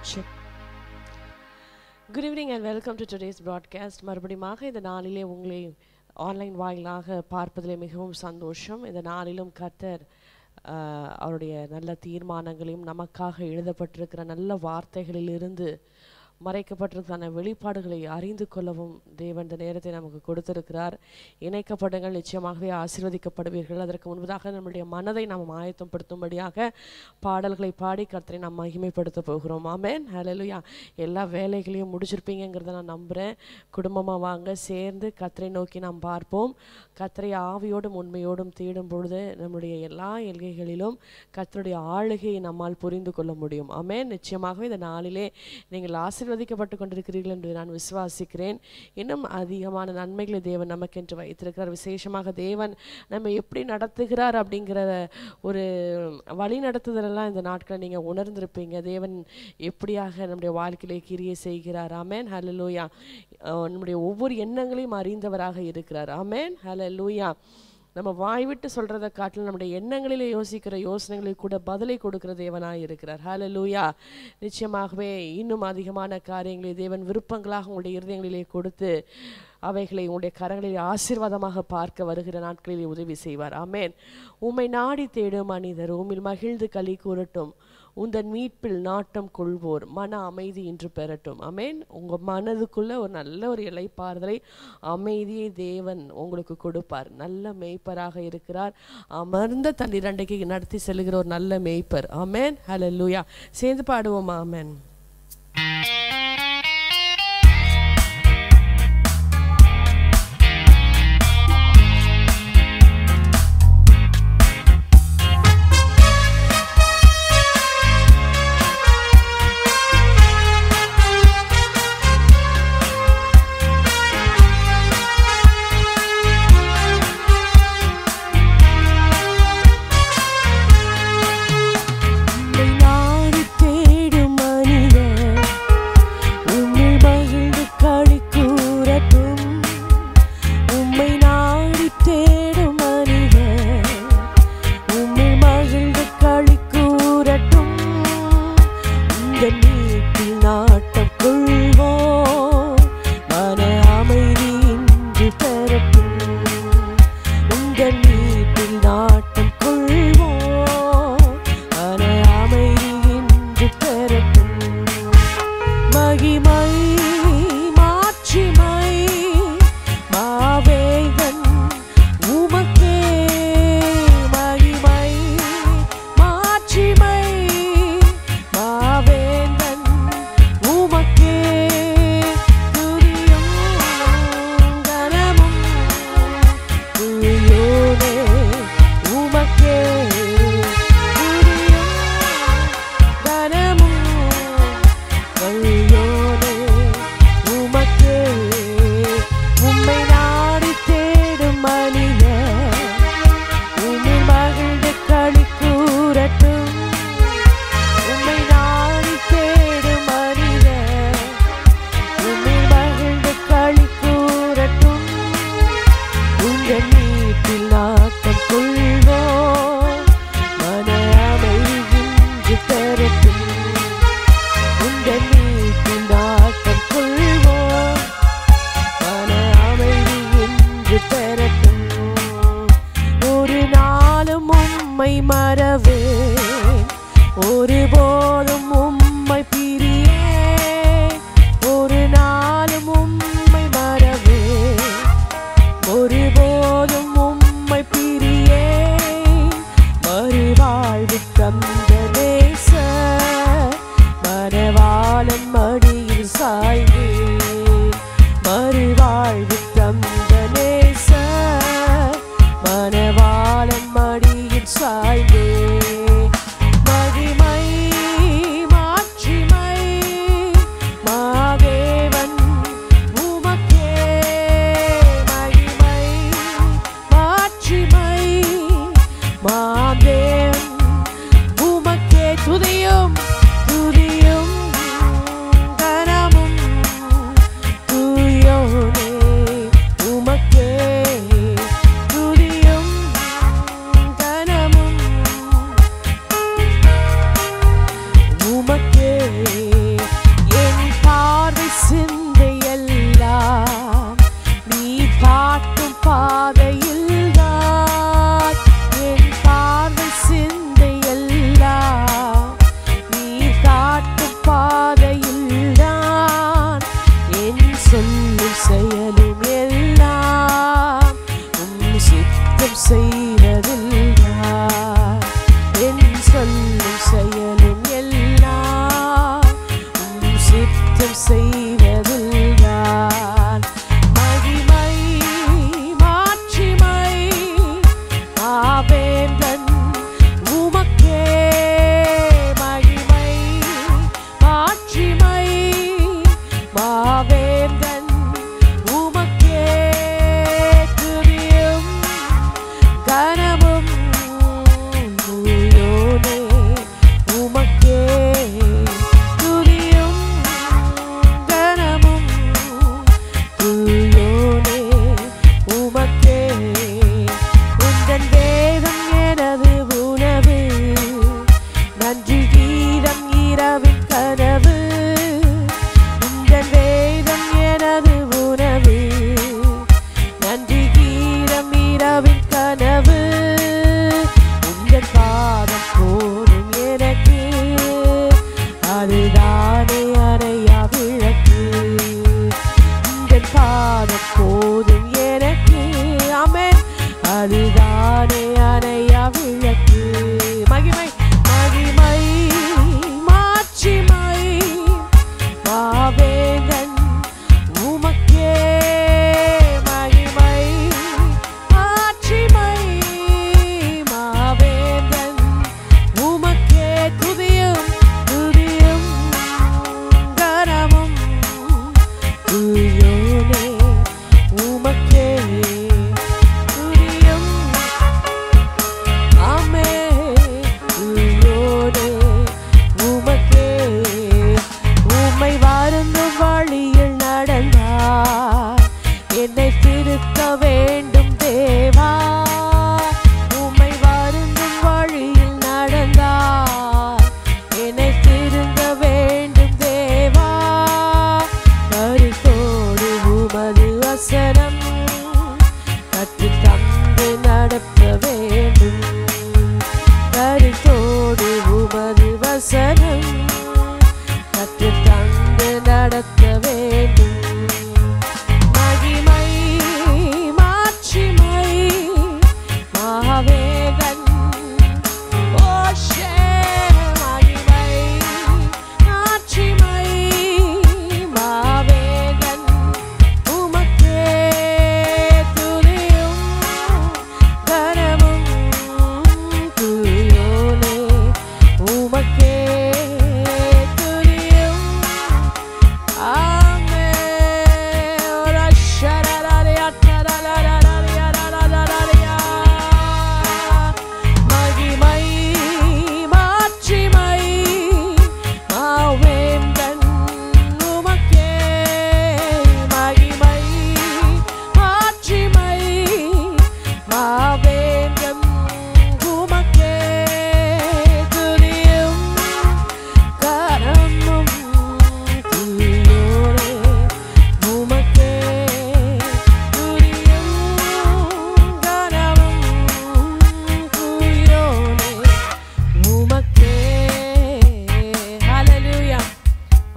Check. Good evening and welcome to today's broadcast மறுபடியுமாக இந்த நாளிலே உங்களை ஆன்லைன் வாயிலாக பார்ப்பதிலே மிகவும் சந்தோஷம் இந்த நாளிலும் கர்த்தர் ஆஹ், அவருடைய நல்ல தீர்மானங்களையும் நமக்காக எழுதப்பட்டிருக்கிற நல்ல வார்த்தைகளிலிருந்து மறைக்கப்பட்டிருக்கிற வெளிப்பாடுகளை அறிந்து கொள்ளவும் தேவன் இந்த நேரத்தை நமக்கு கொடுத்திருக்கிறார் இணைக்கப்படுங்கள் நிச்சயமாகவே ஆசீர்வதிக்கப்படுவீர்கள் அதற்கு முன்பதாக நம்முடைய மனதை நாம் ஆயத்தப்படுத்தும்படியாக பாடல்களை பாடி கர்த்தரை நாம் மகிமைப்படுத்த போகிறோம் ஆமென் ஹalleluya எல்லா வேலைகளையும் முடிச்சிருப்பீங்கிறத நான் நம்புகிறேன் குடும்பமாக வாங்க சேர்ந்து கர்த்தரை நோக்கி நாம் பார்ப்போம் கர்த்தரை ஆவியோடும் உண்மையோடும் தேடும் பொழுது நம்முடைய எல்லா எல்கைகளிலும் கர்த்தருடைய ஆளுகையை நம்மால் புரிந்து கொள்ள முடியும் ஆமென் நிச்சயமாகவே இந்த நாளிலே நீங்கள் ஆசீர்வதிக்கப்பட்டு கொண்டிருக்கிறீர்கள் என்று நான் விசுவாசிக்கிறேன் இன்னும் அதிகமான நன்மைகளை தேவன் நமக்கென்று வைத்திருக்கிறார் விசேஷமாக தேவன் நம்ம எப்படி நடத்துகிறார் அப்படிங்கிற ஒரு வழி நடத்துதலெல்லாம் இந்த நாட்களை நீங்கள் உணர்ந்திருப்பீங்க தேவன் எப்படியாக நம்முடைய வாழ்க்கையிலே கிரியை செய்கிறார் ஆமென் ஹalleluya அஹ் நம்முடைய ஒவ்வொரு எண்ணங்களையும் அறிந்தவராக இருக்கிறார் ஆமென் ஹalleluya நம்ம வாய் விட்டு சொல்றதை காட்டிலும் நம்முடைய எண்ணங்களிலே யோசிக்கிற யோசனைகளுக்கு கூட பதிலை கொடுக்கிற தேவனாய் இருக்கிறார் ஹalleluya நிச்சயமாகவே இன்னும் அதிகமான காரியங்களை தேவன் விருப்பங்களாக உங்களுடைய இருதயங்களிலே கொடுத்து அவைகளை உங்களுடைய கரங்களில் ஆசீர்வாதமாக பார்க்க வருகிற நாட்களிலே உதவி செய்வார் ஆமென் உம்மை நாடி தேடும் மனிதர் உம்மில் மகிழ்ந்து களி கூறட்டும் உந்தன் மீட்பில் நாட்டம் கொள்வோர் மன அமைதி இன்று பெறட்டும் ஆமென் உங்க மனதுக்குள்ள ஒரு நல்ல ஒரு இலைப்பாறுதலை அமைதியை தேவன் உங்களுக்கு கொடுப்பார் நல்ல மேய்ப்பராக இருக்கிறார் அமர்ந்த தன்னிரண்டைக்கு நடத்தி செல்லுகிற ஒரு நல்ல மேய்ப்பர் ஆமென் ஹalleluya சேர்ந்து பாடுவோம் ஆமென் உம்மை நாடி தேடும் மனிதர் உம்மில் மகிழ்ந்து களி கூறட்டும் உம்மை நாடி தேடும் மனிதர் உம்மில் மகிழ்ந்து களி கூறட்டும் இந்த நீட்டில் நாட்டம் கொள்வோம் மன அமைதி இன்று பெறட்டும் உங்க நீட்டில் நாட்டம் கொள்வோம் மன அமைதி இன்று பெறட்டும் மகிமை மாட்சிமை மாவேகன் உமக்கே மகிமை மாட்சிமை மாவேந்தன் உமக்கே துதியும் கனமும் துதியோனே உமக்கே துதியும் கனமும் வழியோனே உமக்கே உம்மை நாடி தேடும் மனிதர் உம்மை மகிழ்ந்து களி கூறட்டும் உம்மை நாடி தேடும் மனிதர் உம்மை மகிழ்ந்து களி கூறட்டும் உங்க நீட்டில் நாட்டம் கொள்வோம் மன அமைதி இன்று பெறட்டும் உங்க நீட்டில் நாட்டம் கொள்வோம் மன அமைதி இன்று பெறட்டும் ஒரு நாளும் உம்மை மறவேன் ஒருபோதும் உம்மை பிரியே ஒரு நாளும் உம்மை மறவேன் ஒருபோதும் உம்மை பிரியே மறுவாழ்வு தந்த நேச மரவாளன் மடியில் சாய்வே மறுவாழ்வு தந்த நேச மனவாளன் மடியில் சாய்வே மகிமை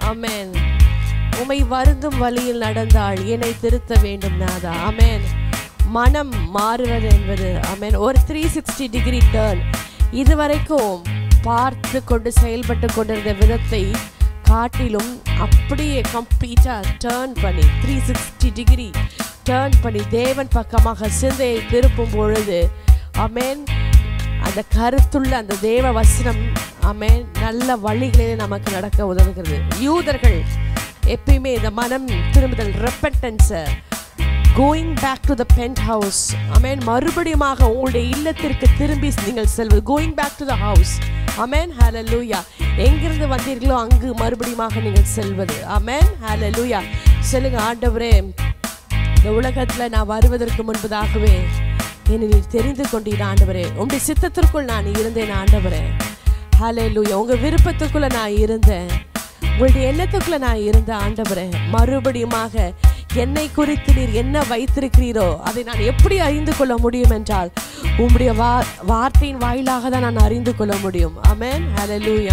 ஆமென் உமை வருந்தும் வழியில் நடந்தால் என்னை திருத்த வேண்டும் நாதா ஆமென் மனம் மாறுவது என்பது ஆமென் ஒரு த்ரீ சிக்ஸ்டி டிகிரி டேர்ன் இதுவரைக்கும் பார்த்து கொண்டு செயல்பட்டு கொண்டிருந்த விதத்தை காட்டிலும் அப்படியே கம்ப்ளீட்டாக டேர்ன் பண்ணி த்ரீ சிக்ஸ்டி டிகிரி டேர்ன் பண்ணி தேவன் பக்கமாக சிந்தையை திருப்பும் பொழுது ஆமென் அந்த கருத்துள்ள அந்த தேவ வசனம் ஆமென் நல்ல வழிகளிலே நமக்கு நடக்க உதவுகிறது யூதர்கள் எப்பயுமே இந்த மனம் திரும்புதல் ரெப்பன்டன்ஸை going back to the bent house amen மறுபடியுமாக உங்களுடைய இல்லத்திற்கு திரும்பி நீங்கள் செல்வது going back to the house amen ஹalleluya எங்கிருந்து வந்தீர்களோ அங்கு மறுபடியுமாக நீங்கள் செல்வது அமேன் ஹalleluya சொல்லுங்க ஆண்டவரே இந்த உலகத்துல நான் வருவதற்கு முன்பதாகவே என்னை நீர் தெரிந்து கொண்டீர் ஆண்டவரே உங்களுடைய சித்தத்திற்குள் நான் இருந்தேன் ஆண்டவரே ஹalleluya உங்க விருப்பத்துக்குள்ள நான் இருந்தேன் உங்களுடைய எண்ணத்துக்குள்ள நான் இருந்த ஆண்டவரே மறுபடியுமாக என்னை குறித்து நீர் என்ன வைத்திருக்கிறீரோ அதை நான் எப்படி அறிந்து கொள்ள முடியும் என்றால் உம்முடைய வா வார்த்தையின் வாயிலாக தான் நான் அறிந்து கொள்ள முடியும் ஆமென் ஹalleluya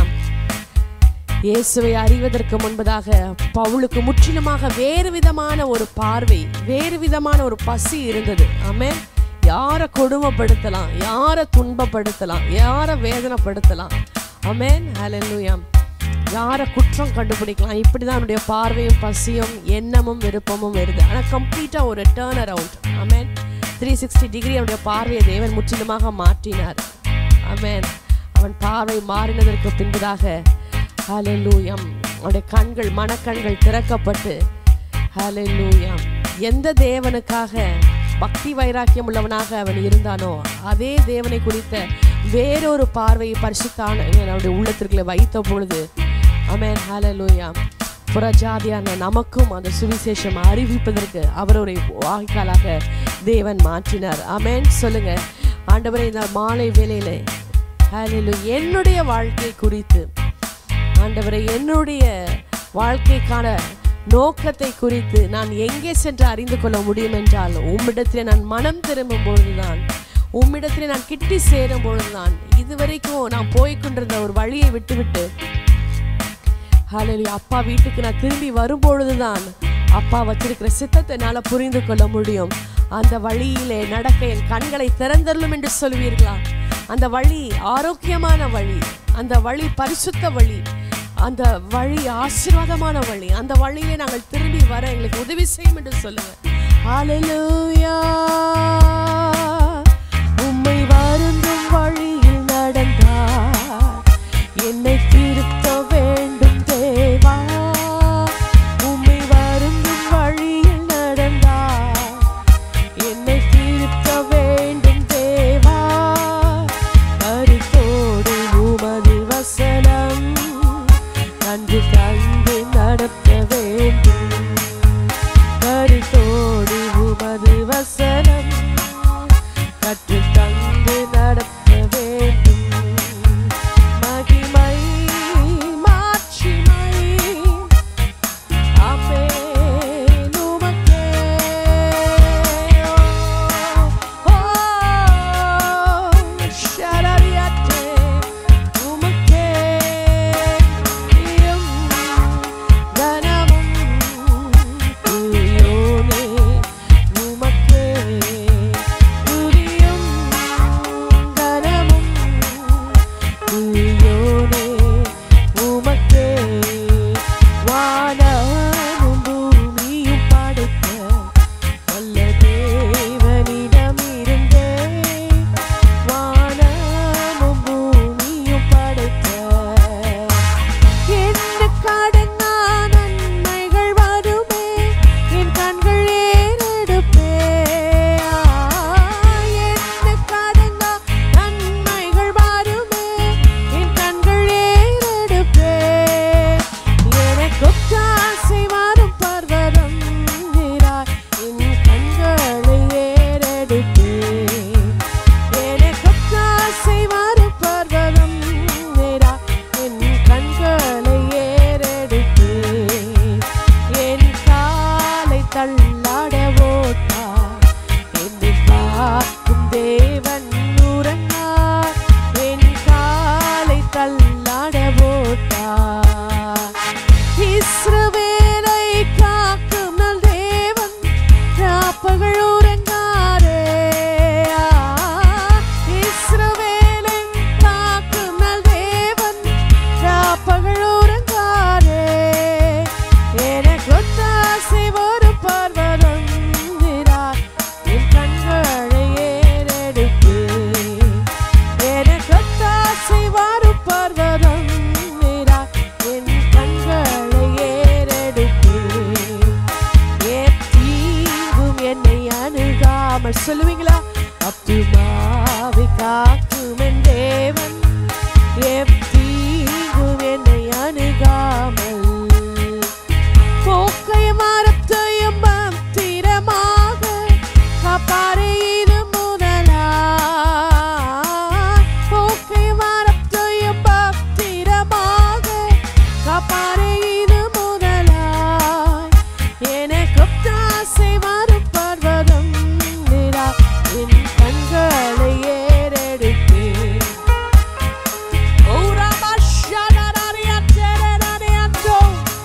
இயேசுவை அறிவதற்கு முன்பதாக பவுலுக்கு முற்றிலுமாக வேறு விதமான ஒரு பார்வை வேறு விதமான ஒரு பசி இருந்தது ஆமென் யாரை கொடுமைப்படுத்தலாம் யாரை துன்பப்படுத்தலாம் யாரை வேதனைப்படுத்தலாம் ஆமென் ஹalleluya யாரை குற்றம் கண்டுபிடிக்கலாம் இப்படி தான் அவனுடைய பார்வையும் பசியும் எண்ணமும் விருப்பமும் வருது ஆனால் கம்ப்ளீட்டாக ஒரு turn around amen three sixty degree அவனுடைய பார்வையை தேவன் முற்றிலுமாக மாற்றினார் ஆமென் அவன் பார்வை மாறினதற்கு பின்பதாக ஹalleluya அவனுடைய கண்கள் மனக்கண்கள் திறக்கப்பட்டு ஹalleluya எந்த தேவனுக்காக பக்தி வைராக்கியம் உள்ளவனாக அவன் இருந்தானோ அதே தேவனை குறித்த வேறொரு பார்வையை பரிசுத்தான அவனுடைய உள்ளத்திற்குள்ளே வைத்த பொழுது அமேன் ஹalleluya புறஜாதியான நமக்கும் அந்த சுவிசேஷம் அறிவிப்பதற்கு அவர் ஒரு வாய்க்காலாக தேவன் மாற்றினார் அமேன் சொல்லுங்க ஆண்டவரே இந்த மாலை வேளையிலே ஹalleluya என்னுடைய வாழ்க்கை குறித்து ஆண்டவரை என்னுடைய வாழ்க்கைக்கான நோக்கத்தை குறித்து நான் எங்கே சென்று அறிந்து கொள்ள முடியும் என்றால் உம்மிடத்திலே நான் மனம் திரும்பும் பொழுதுதான் உம்மிடத்திலே நான் கிட்டி சேரும் பொழுதுதான் இதுவரைக்கும் நான் போய் கொண்டிருந்த ஒரு வழியை விட்டுவிட்டு ஹalleluya அப்பா வீட்டுக்கு நான் திரும்பி வரும்பொழுதுதான் அப்பா வச்சிருக்கிற சித்தத்தை என்னால் புரிந்து கொள்ள முடியும் அந்த வழியிலே நடக்க என் கண்களை திறந்தருளும் என்று சொல்வீர்களா அந்த வழி ஆரோக்கியமான வழி அந்த வழி பரிசுத்த வழி அந்த வழி ஆசீர்வாதமான வழி அந்த வழியிலே நாங்கள் திரும்பி வர எங்களுக்கு உதவி செய்யும் என்று சொல்லுங்க ஹalleluya உம்மை வருந்தும் வழியில் நடந்தார் என்னை திருத்த வேண்டும் தேவா உம்மை வருந்தும் வழியில் நடந்தார் என்னை திருத்த வேண்டும் தேவா கருத்தோடு உமது வசனம் நன்று தந்து நடத்த வேண்டும் கருத்தோடு உமது வசனம் கற்று தந்து நடத்த வேண்டும் மகிமை மாட்சிமை ஆமென் உமக்கே ஓ சொல்லுவீங்களா அத்துமாவை காக்கும் என் தேவன் எத்தீங்கும் என்னை அணுகாமல் போக்கை மரத்தையும் பத்திரமாக காப்பாரே இது முதலா போக்கை மரத்தையும் பத்திரமாக காப்பாரே இது முதலாய் எனக்கு ஆசை வரும் பர்வதம் நிலா என் கண்களை ஏறெடுப்பேன் Oh, Rabashadariaterariato.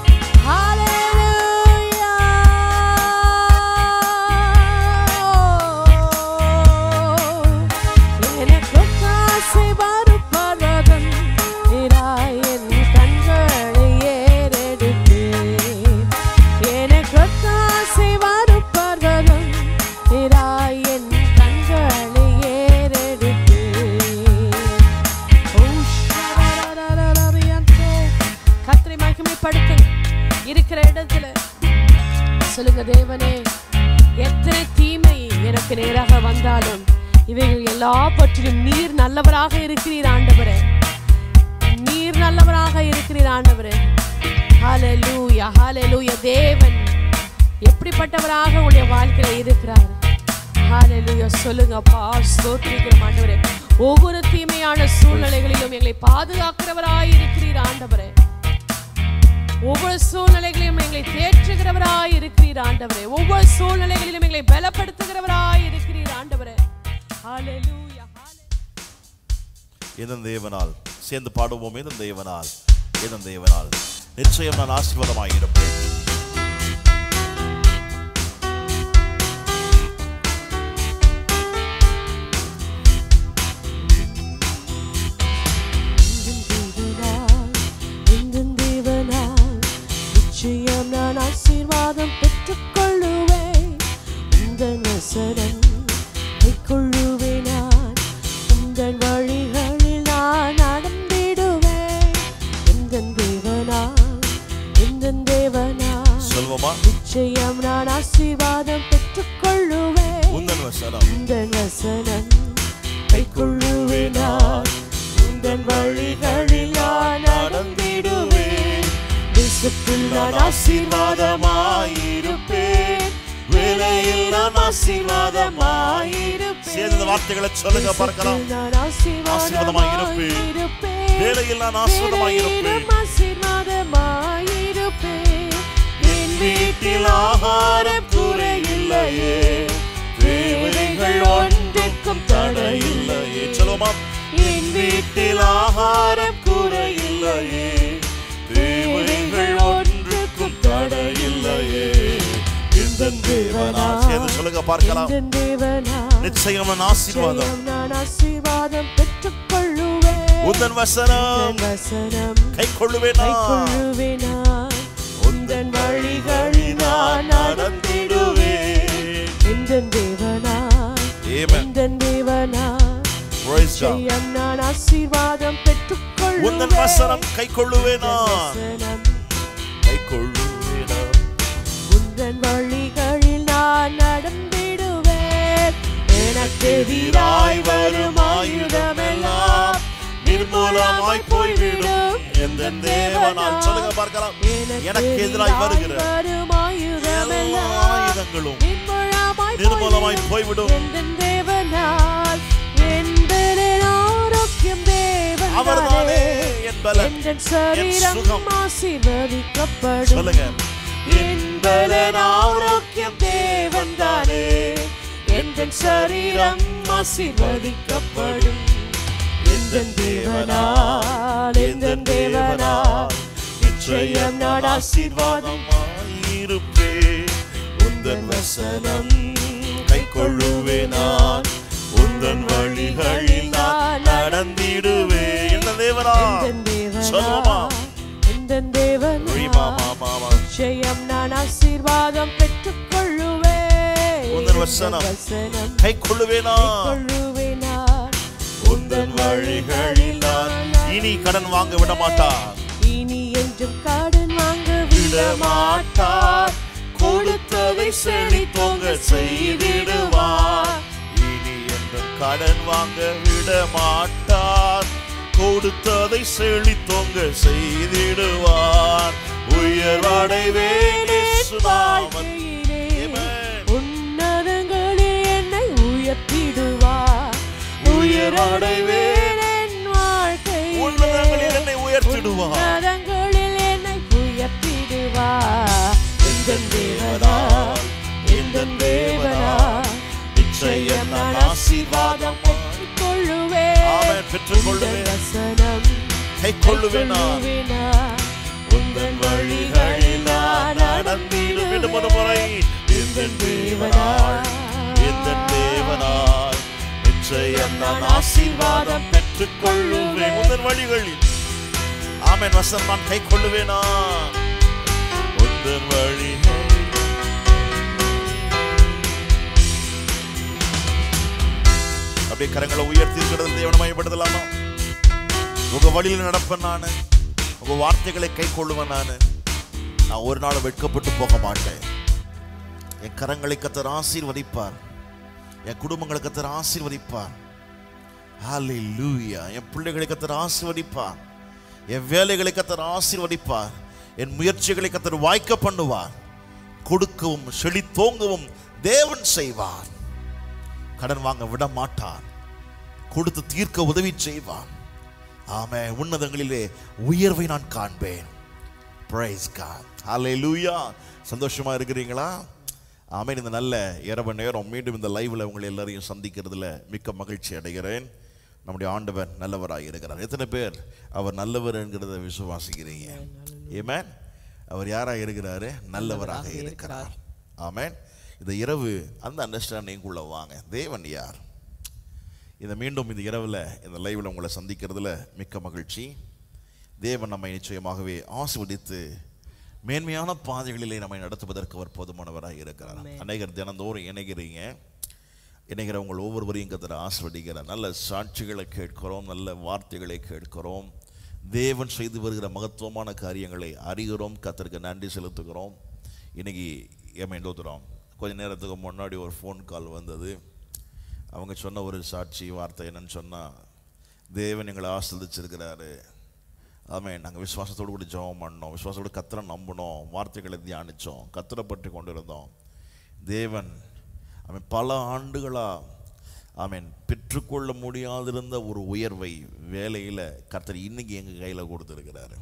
Hallelujah. எனக்கு ஆசை வரும் பர்வதம் நிலாய் என் கண்களை ஏறெடுப்பேன். எனக்கு ஆசை வரும் பர்வதம் நிலாய் என் கண்களை ஏறெடுப்பேன். கத்திரை மகிமைப்படுத்து இருக்கிற இடத்துல சொல்லுங்க தேவனே எத்தனை தீமை எனக்கு நேராக வந்தாலும் இவைகள் எல்லா பற்றிலும் நீர் நல்லவராக இருக்கிறீர் ஆண்டவரே நீர் நல்லவராக இருக்கிறீர் ஆண்டவரே ஹalleluya ஹalleluya தேவன் எப்படிப்பட்டவராக உங்களுடைய வாழ்க்கையில இருக்கிறார் ஹalleluya சொல்லுங்க அப்பா ஸ்தோத்திரிக்கிறோம் ஆண்டவரே ஒவ்வொரு தீமையான சூழ்நிலைகளிலும் எங்களை பாதுகாக்கிறவராய் இருக்கிறீர் ஆண்டவரே ஒவ்வொரு சூழ்நிலைகளிலும் எங்களை தேற்றுகிறவராய் இருக்கிறீர் ஆண்டவரே ஒவ்வொரு சூழ்நிலைகளிலும் எங்களை பலப்படுத்துகிறவராய் இருக்கிறீர் ஆண்டவரே ஹalleluya இதன் தேவனால் சேர்ந்து பாடுவோம் இதன் தேவனால் இதன் தேவனால் நிச்சயம் நான் ஆசீர்வாதமாக இருப்பேன் எந்தன் தேவனால் நிச்சயம் நான் ஆசீர்வாதம் பெற்றுக்கொள்ளுவேன் உந்தன் வசனம் கைக்கொள்ளுவேன் நான் உந்தன் வழிகளில் நான் நடந்திடுவேன் எந்தன் தேவனால் எந்தன் தேவனால் சொல்வோமா நிச்சயம் நான் ஆசீர்வாதம் பெற்றுக்கொள்ளுவேன் உந்தன் வசனம் உந்தன் வசனம் கைக்கொள்ளுவேன் நான் உந்தன் வழிகளில் நான் நடந்திடுவேன் தேசத்தில் நான் ஆசீர்வாதமாயிருப்பேன் வேலையில் நான் ஆசீர்வாதமாயிருப்பேன் சேர்ந்து இந்த வார்த்தைகளை சொல்லுங்க பார்க்கலாம் தேசத்தில் நான் ஆசீர்வாதமாயிருப்பேன் வேலையில் நான் ஆசீர்வாதமாயிருப்பேன் வேலையிலும் ஆசீர்வாதமாயிருப்பேன் என் வீட்டில் ஆகாரம் குறையில்லையே தேவைகள் ஒன்றுக்கும் தடையில்லையே சொல்லுவோமா என் வீட்டில் ஆகாரம் குறையில்லையே தேவைகள் ஒன்றுக்கும் தடையில்லையே இந்த தேவனா சேர்ந்து சொல்லுங்க பார்க்கலாம் இந்த தேவனா நிச்சயம் நான் ஆசீர்வாதம் நிச்சயம் நான் ஆசீர்வாதம் பெற்றுக்கொள்ளுவேன் உந்தன் வசனம் உந்தன் வசனம் கை கொள்ளுவேனா கைக்கொள்ளுவேனா உந்தன் வழிகளில் நான் நடந்திடுவேன் இந்த தேவனா Amen. இந்த தேவனா Praise God. நிச்சயம் நான் ஆசீர்வாதம் பெற்றுக்கொள்ளுவேன் உந்தன் வசனம் கை கொள்ளுவேனா வசனம் கை கொள்ளுவேனா உந்தன் வழிகளில் நான் நடந்திடுவேன் எனக்கு எதிராய் வரும் ஆயுதமெல்லாம் நிர்மூலமாய் போய்விடும் எந்த தேவனால் சொல்லுங்க பார்க்கலாம் எனக்கு எதிராய் வருகிற வரும் எல்லா ஆயுதமெல்லாம் ஆயுதங்களும் நிர்மூலமாய் நிர்மூலமாய் போய்விடும் எந்தன் தேவனால் எந்தனின் ஆரோக்கியம் தேவன் அவர்தானே என் பலன் எந்தன் சரீரம் சுகம். ஆசீர்வதிக்கப்படும் சொல்லுங்க என்பதன் ஆரோக்கியம் தேவன் தானே எந்தன் சரீரம் ஆசீர்வதிக்கப்படும் எந்தன் தேவனால் எந்தன் தேவனால் நிச்சயம் நான் ஆசீர்வாதம் இருப்பேன் உந்தன் வசனம் கை கொள்ளுவேனான் உந்தன் வழிகளில் நான் நடந்திடுவேன் என்ன தேவனா எந்தன் சொல்லுவோமா? தேவனால் எந்தன் தேவனால் ரீமா மாமா நிச்சயம் நான் ஆசீர்வாதம் பெற்றுக்கொள்ளுவேன் உந்தன் வசனம். வசனம் கை கொள்ளுவேனான் கொள்ளுவேனான் உந்தன் வழிகளில் நான் இனி கடன் வாங்க விட மாட்டான் இனி என்றும் கடன் வாங்க விட மாட்டார் கொடுத்ததை செழித்தோங்க செய்திடுவார் கடன் வாங்க விட மாட்டார் கொடுத்ததை செழித்தோங்க செய்திடுவார் உயர்வடைவேன் இயேசு நாமத்தில். வாழ்க்கையிலே Amen. உன்னதங்களில் என்னை உயர்த்திடுவார் உயர்வடைவேன். உயர்வடைவேன் என் வாழ்க்கையிலே உன்னதங்களில் என்னை உயர்த்திடுவார் உன்னதங்களில் என்னை உயர்த்திடுவார் எந்தன் தேவனா எந்தன் தேவனா நிச்சயம் நான் ஆசீர்வாதம் பெற்றுக் கொள்ளுவேன் ஆமென், பெற்றுக் கொள்ளுவேன். வசனம் கை கொள்ளுவேன் நான் உந்தன் வழிகளில் நான் நடந்திடும் மீண்டும் ஒரு நடந்திடுவேன் முறை இந்த தேவனாய் இந்த தேவனாய் நிச்சயம் நான் ஆசீர்வாதம் பெற்றுக் கொள்ளுவேன் உந்தன் வழிகளில் ஆமென் வசனம் நான் கை கொள்ளுவேனா உந்தன் வழிகள் அப்படியே கரங்களை உயர்த்தி இருக்கிறது தேவனை மயப்படுத்தலாமா உங்க வழியில் நடப்பேன் நானு உங்க வார்த்தைகளை கை கொள்ளுவேன் நானு நான் ஒரு நாள் வெட்கப்பட்டு போக மாட்டேன் என் கரங்களை கத்தர் ஆசீர்வதிப்பார் என் குடும்பங்களை கத்தர் ஆசீர்வதிப்பார் ஹalleluya என் பிள்ளைகளை கத்தர் ஆசீர்வதிப்பார் என் வேலைகளை கத்தர் ஆசீர்வதிப்பார் என் முயற்சிகளை கத்தர் வாய்க்க பண்ணுவார் கொடுக்கவும் செழித்தோங்கவும் தேவன் செய்வார் கடன் வாங்க விட மாட்டார் கொடுத்து தீர்க்க உதவி செய்வார் ஆமே உன்னதங்களிலே உயர்வை நான் காண்பேன் பிரைஸ் காட் ஹalleluya சந்தோஷமா இருக்கிறீங்களா ஆமென் இந்த நல்ல இரவு நேரம் மீண்டும் இந்த லைவ்ல உங்களை எல்லாரையும் சந்திக்கிறதுல மிக்க மகிழ்ச்சி அடைகிறேன் நம்முடைய ஆண்டவர் நல்லவராக இருக்கிறார் எத்தனை பேர் அவர் நல்லவர் என்கிறத விசுவாசிக்கிறீங்க ஏமேன் அவர் யாராக இருக்கிறாரு நல்லவராக இருக்கிறார் ஆமென் இந்த இரவு அந்த அண்டர்ஸ்டாண்டிங்குள்ள வாங்க தேவன் யார் இதை மீண்டும் இந்த இரவில் இந்த லைவில் உங்களை சந்திக்கிறதுல மிக்க மகிழ்ச்சி தேவன் நம்மை நிச்சயமாகவே ஆசிர்வதித்து மேன்மையான பாதைகளிலே நம்மை நடத்துவதற்கு அவர் போதுமானவராக இருக்கிறார் அநேகர் தினந்தோறும் இணைகிறீங்க இணைகிற உங்கள் ஒவ்வொருவரையும் கத்தர் ஆசிர்வதிக்கிறார் நல்ல சாட்சிகளை கேட்கிறோம் நல்ல வார்த்தைகளை கேட்கிறோம் தேவன் செய்து வருகிற மகத்துவமான காரியங்களை அறிகிறோம் கத்தருக்கு நன்றி செலுத்துகிறோம் இன்னைக்கு ஏமேண்டோத்துறோம் கொஞ்ச நேரத்துக்கு முன்னாடி ஒரு ஃபோன் கால் வந்தது அவங்க சொன்ன ஒரு சாட்சி வார்த்தை என்னன்னு சொன்னால் தேவன் எங்களை ஆசிர்வதிச்சிருக்கிறாரு ஆமென் நாங்கள் விசுவாசத்தோடு கூட ஜெபம் பண்ணோம் விசுவாசத்தோடு கத்தரை நம்பினோம் வார்த்தைகளை தியானித்தோம் கத்தரை பற்றி கொண்டு இருந்தோம் தேவன் அவன் பல ஆண்டுகளாக ஆமென் பெற்றுக்கொள்ள முடியாதிருந்த ஒரு உயர்வை வேலையில் கர்த்தர் இன்னைக்கு எங்கள் கையில் கொடுத்துருக்கிறாரு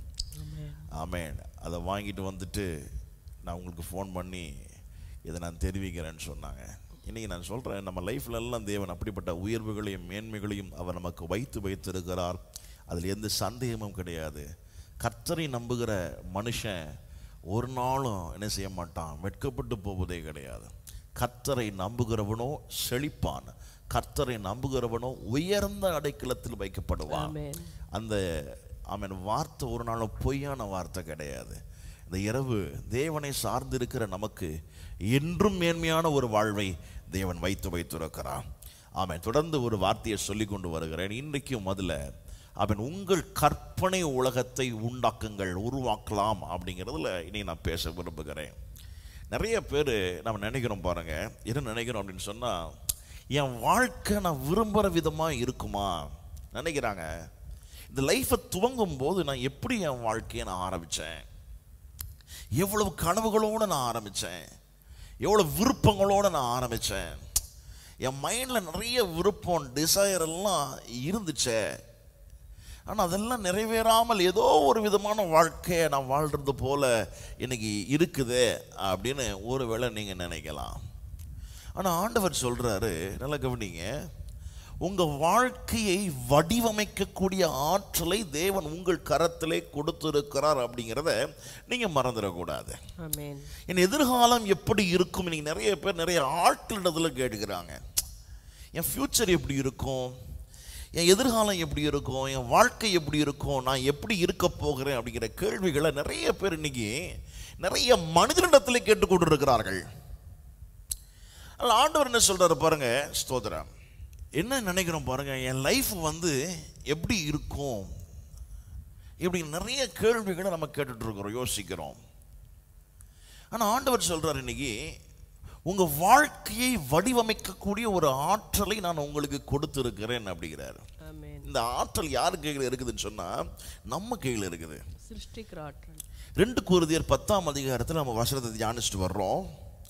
ஆமென் அதை வாங்கிட்டு வந்துட்டு நான் உங்களுக்கு ஃபோன் பண்ணி இதை நான் தெரிவிக்கிறேன்னு சொன்னாங்க இன்னைக்கு நான் சொல்கிறேன் நம்ம லைஃப்ல எல்லாம் தேவன் அப்படிப்பட்ட உயர்வுகளையும் மேன்மைகளையும் அவர் நமக்கு வைத்து வைத்திருக்கிறார் அதில் எந்த சந்தேகமும் கிடையாது கர்த்தரை நம்புகிற மனுஷன் ஒரு நாளும் என்ன செய்ய மாட்டான் வெட்கப்பட்டு போவதே கிடையாது கர்த்தரை நம்புகிறவனோ செழிப்பான் கர்த்தரை நம்புகிறவனோ உயர்ந்த அடைக்கலத்தில் வைக்கப்படுவான் Amen. அந்த ஆமென் வார்த்தை ஒரு நாளும் பொய்யான வார்த்தை கிடையாது இந்த இரவு தேவனை சார்ந்திருக்கிற நமக்கு என்றும் மேன்மையான ஒரு வாழ்வை தேவன் வைத்து வைத்திருக்கிறார் ஆமென் தொடர்ந்து ஒரு வார்த்தையை சொல்லி கொண்டு வருகிறேன் இன்றைக்கும் முதல்ல அவன் உங்கள் கற்பனை உலகத்தை உண்டாக்குங்கள் உருவாக்கலாம் அப்படிங்கிறதுல இனி நான் பேச விரும்புகிறேன் நிறைய பேர் நம்ம நினைக்கிறோம் பாருங்க என்ன நினைக்கிறோம் அப்படின்னு சொன்னா என் வாழ்க்கை நான் விரும்புகிற விதமாக இருக்குமா நினைக்கிறாங்க இந்த லைஃப்பை துவங்கும் போது நான் எப்படி என் வாழ்க்கையை நான் ஆரம்பித்தேன் எவ்வளவு கனவுகளோடு நான் ஆரம்பித்தேன் எவ்வளவு விருப்பங்களோடு நான் ஆரம்பித்தேன் என் மைண்டில் நிறைய விருப்பம் டிசைர் எல்லாம் இருந்துச்சே ஆனால் அதெல்லாம் நிறைவேறாமல் ஏதோ ஒரு விதமான வாழ்க்கையை நான் வாழ்றது போல இன்னைக்கு இருக்குதே அப்படின்னு ஒருவேளை நீங்கள் நினைக்கலாம் ஆனால் ஆண்டவர் சொல்கிறாரு நல்லா கவனிங்க உங்கள் வாழ்க்கையை வடிவமைக்கக்கூடிய ஆற்றலை தேவன் உங்கள் கரத்திலே கொடுத்திருக்கிறார் அப்படிங்கிறத நீங்கள் மறந்துடக்கூடாது Amen. என் எதிர்காலம் எப்படி இருக்கும் இன்னைக்கு நிறைய பேர் நிறைய ஆட்களிடத்துல கேட்டுக்கிறாங்க என் ஃப்யூச்சர் எப்படி இருக்கும் என் எதிர்காலம் எப்படி இருக்கும் என் வாழ்க்கை எப்படி இருக்கும் நான் எப்படி இருக்க போகிறேன் அப்படிங்கிற கேள்விகளை நிறைய பேர் இன்னைக்கு நிறைய மனிதனிடத்தில் கேட்டுக்கொண்டு இருக்கிறார்கள் அதில் ஆண்டவர் என்ன சொல்றாரு பாருங்க ஸ்தோத்திரம் என்ன நினைக்கிறோம் பாருங்க என் லைஃப் வந்து எப்படி இருக்கும் இப்படி நிறைய கேள்விகளை நம்ம கேட்டுட்டு இருக்கிறோம் யோசிக்கிறோம் ஆனால் ஆண்டவர் சொல்றார் இன்னைக்கு உங்க வாழ்க்கையை வடிவமைக்கக்கூடிய ஒரு ஆற்றலை நான் உங்களுக்கு கொடுத்திருக்கிறேன் அப்படிங்கிறாரு ஆமென் இந்த ஆற்றல் யார் கையில் இருக்குதுன்னு சொன்னா நம்ம கையில் இருக்குது சிருஷ்டிக்கிற ஆற்றல் ரெண்டு குருதியர் பத்தாம் அதிகாரத்தில் நம்ம வசனத்தை தியானிச்சுட்டு வர்றோம்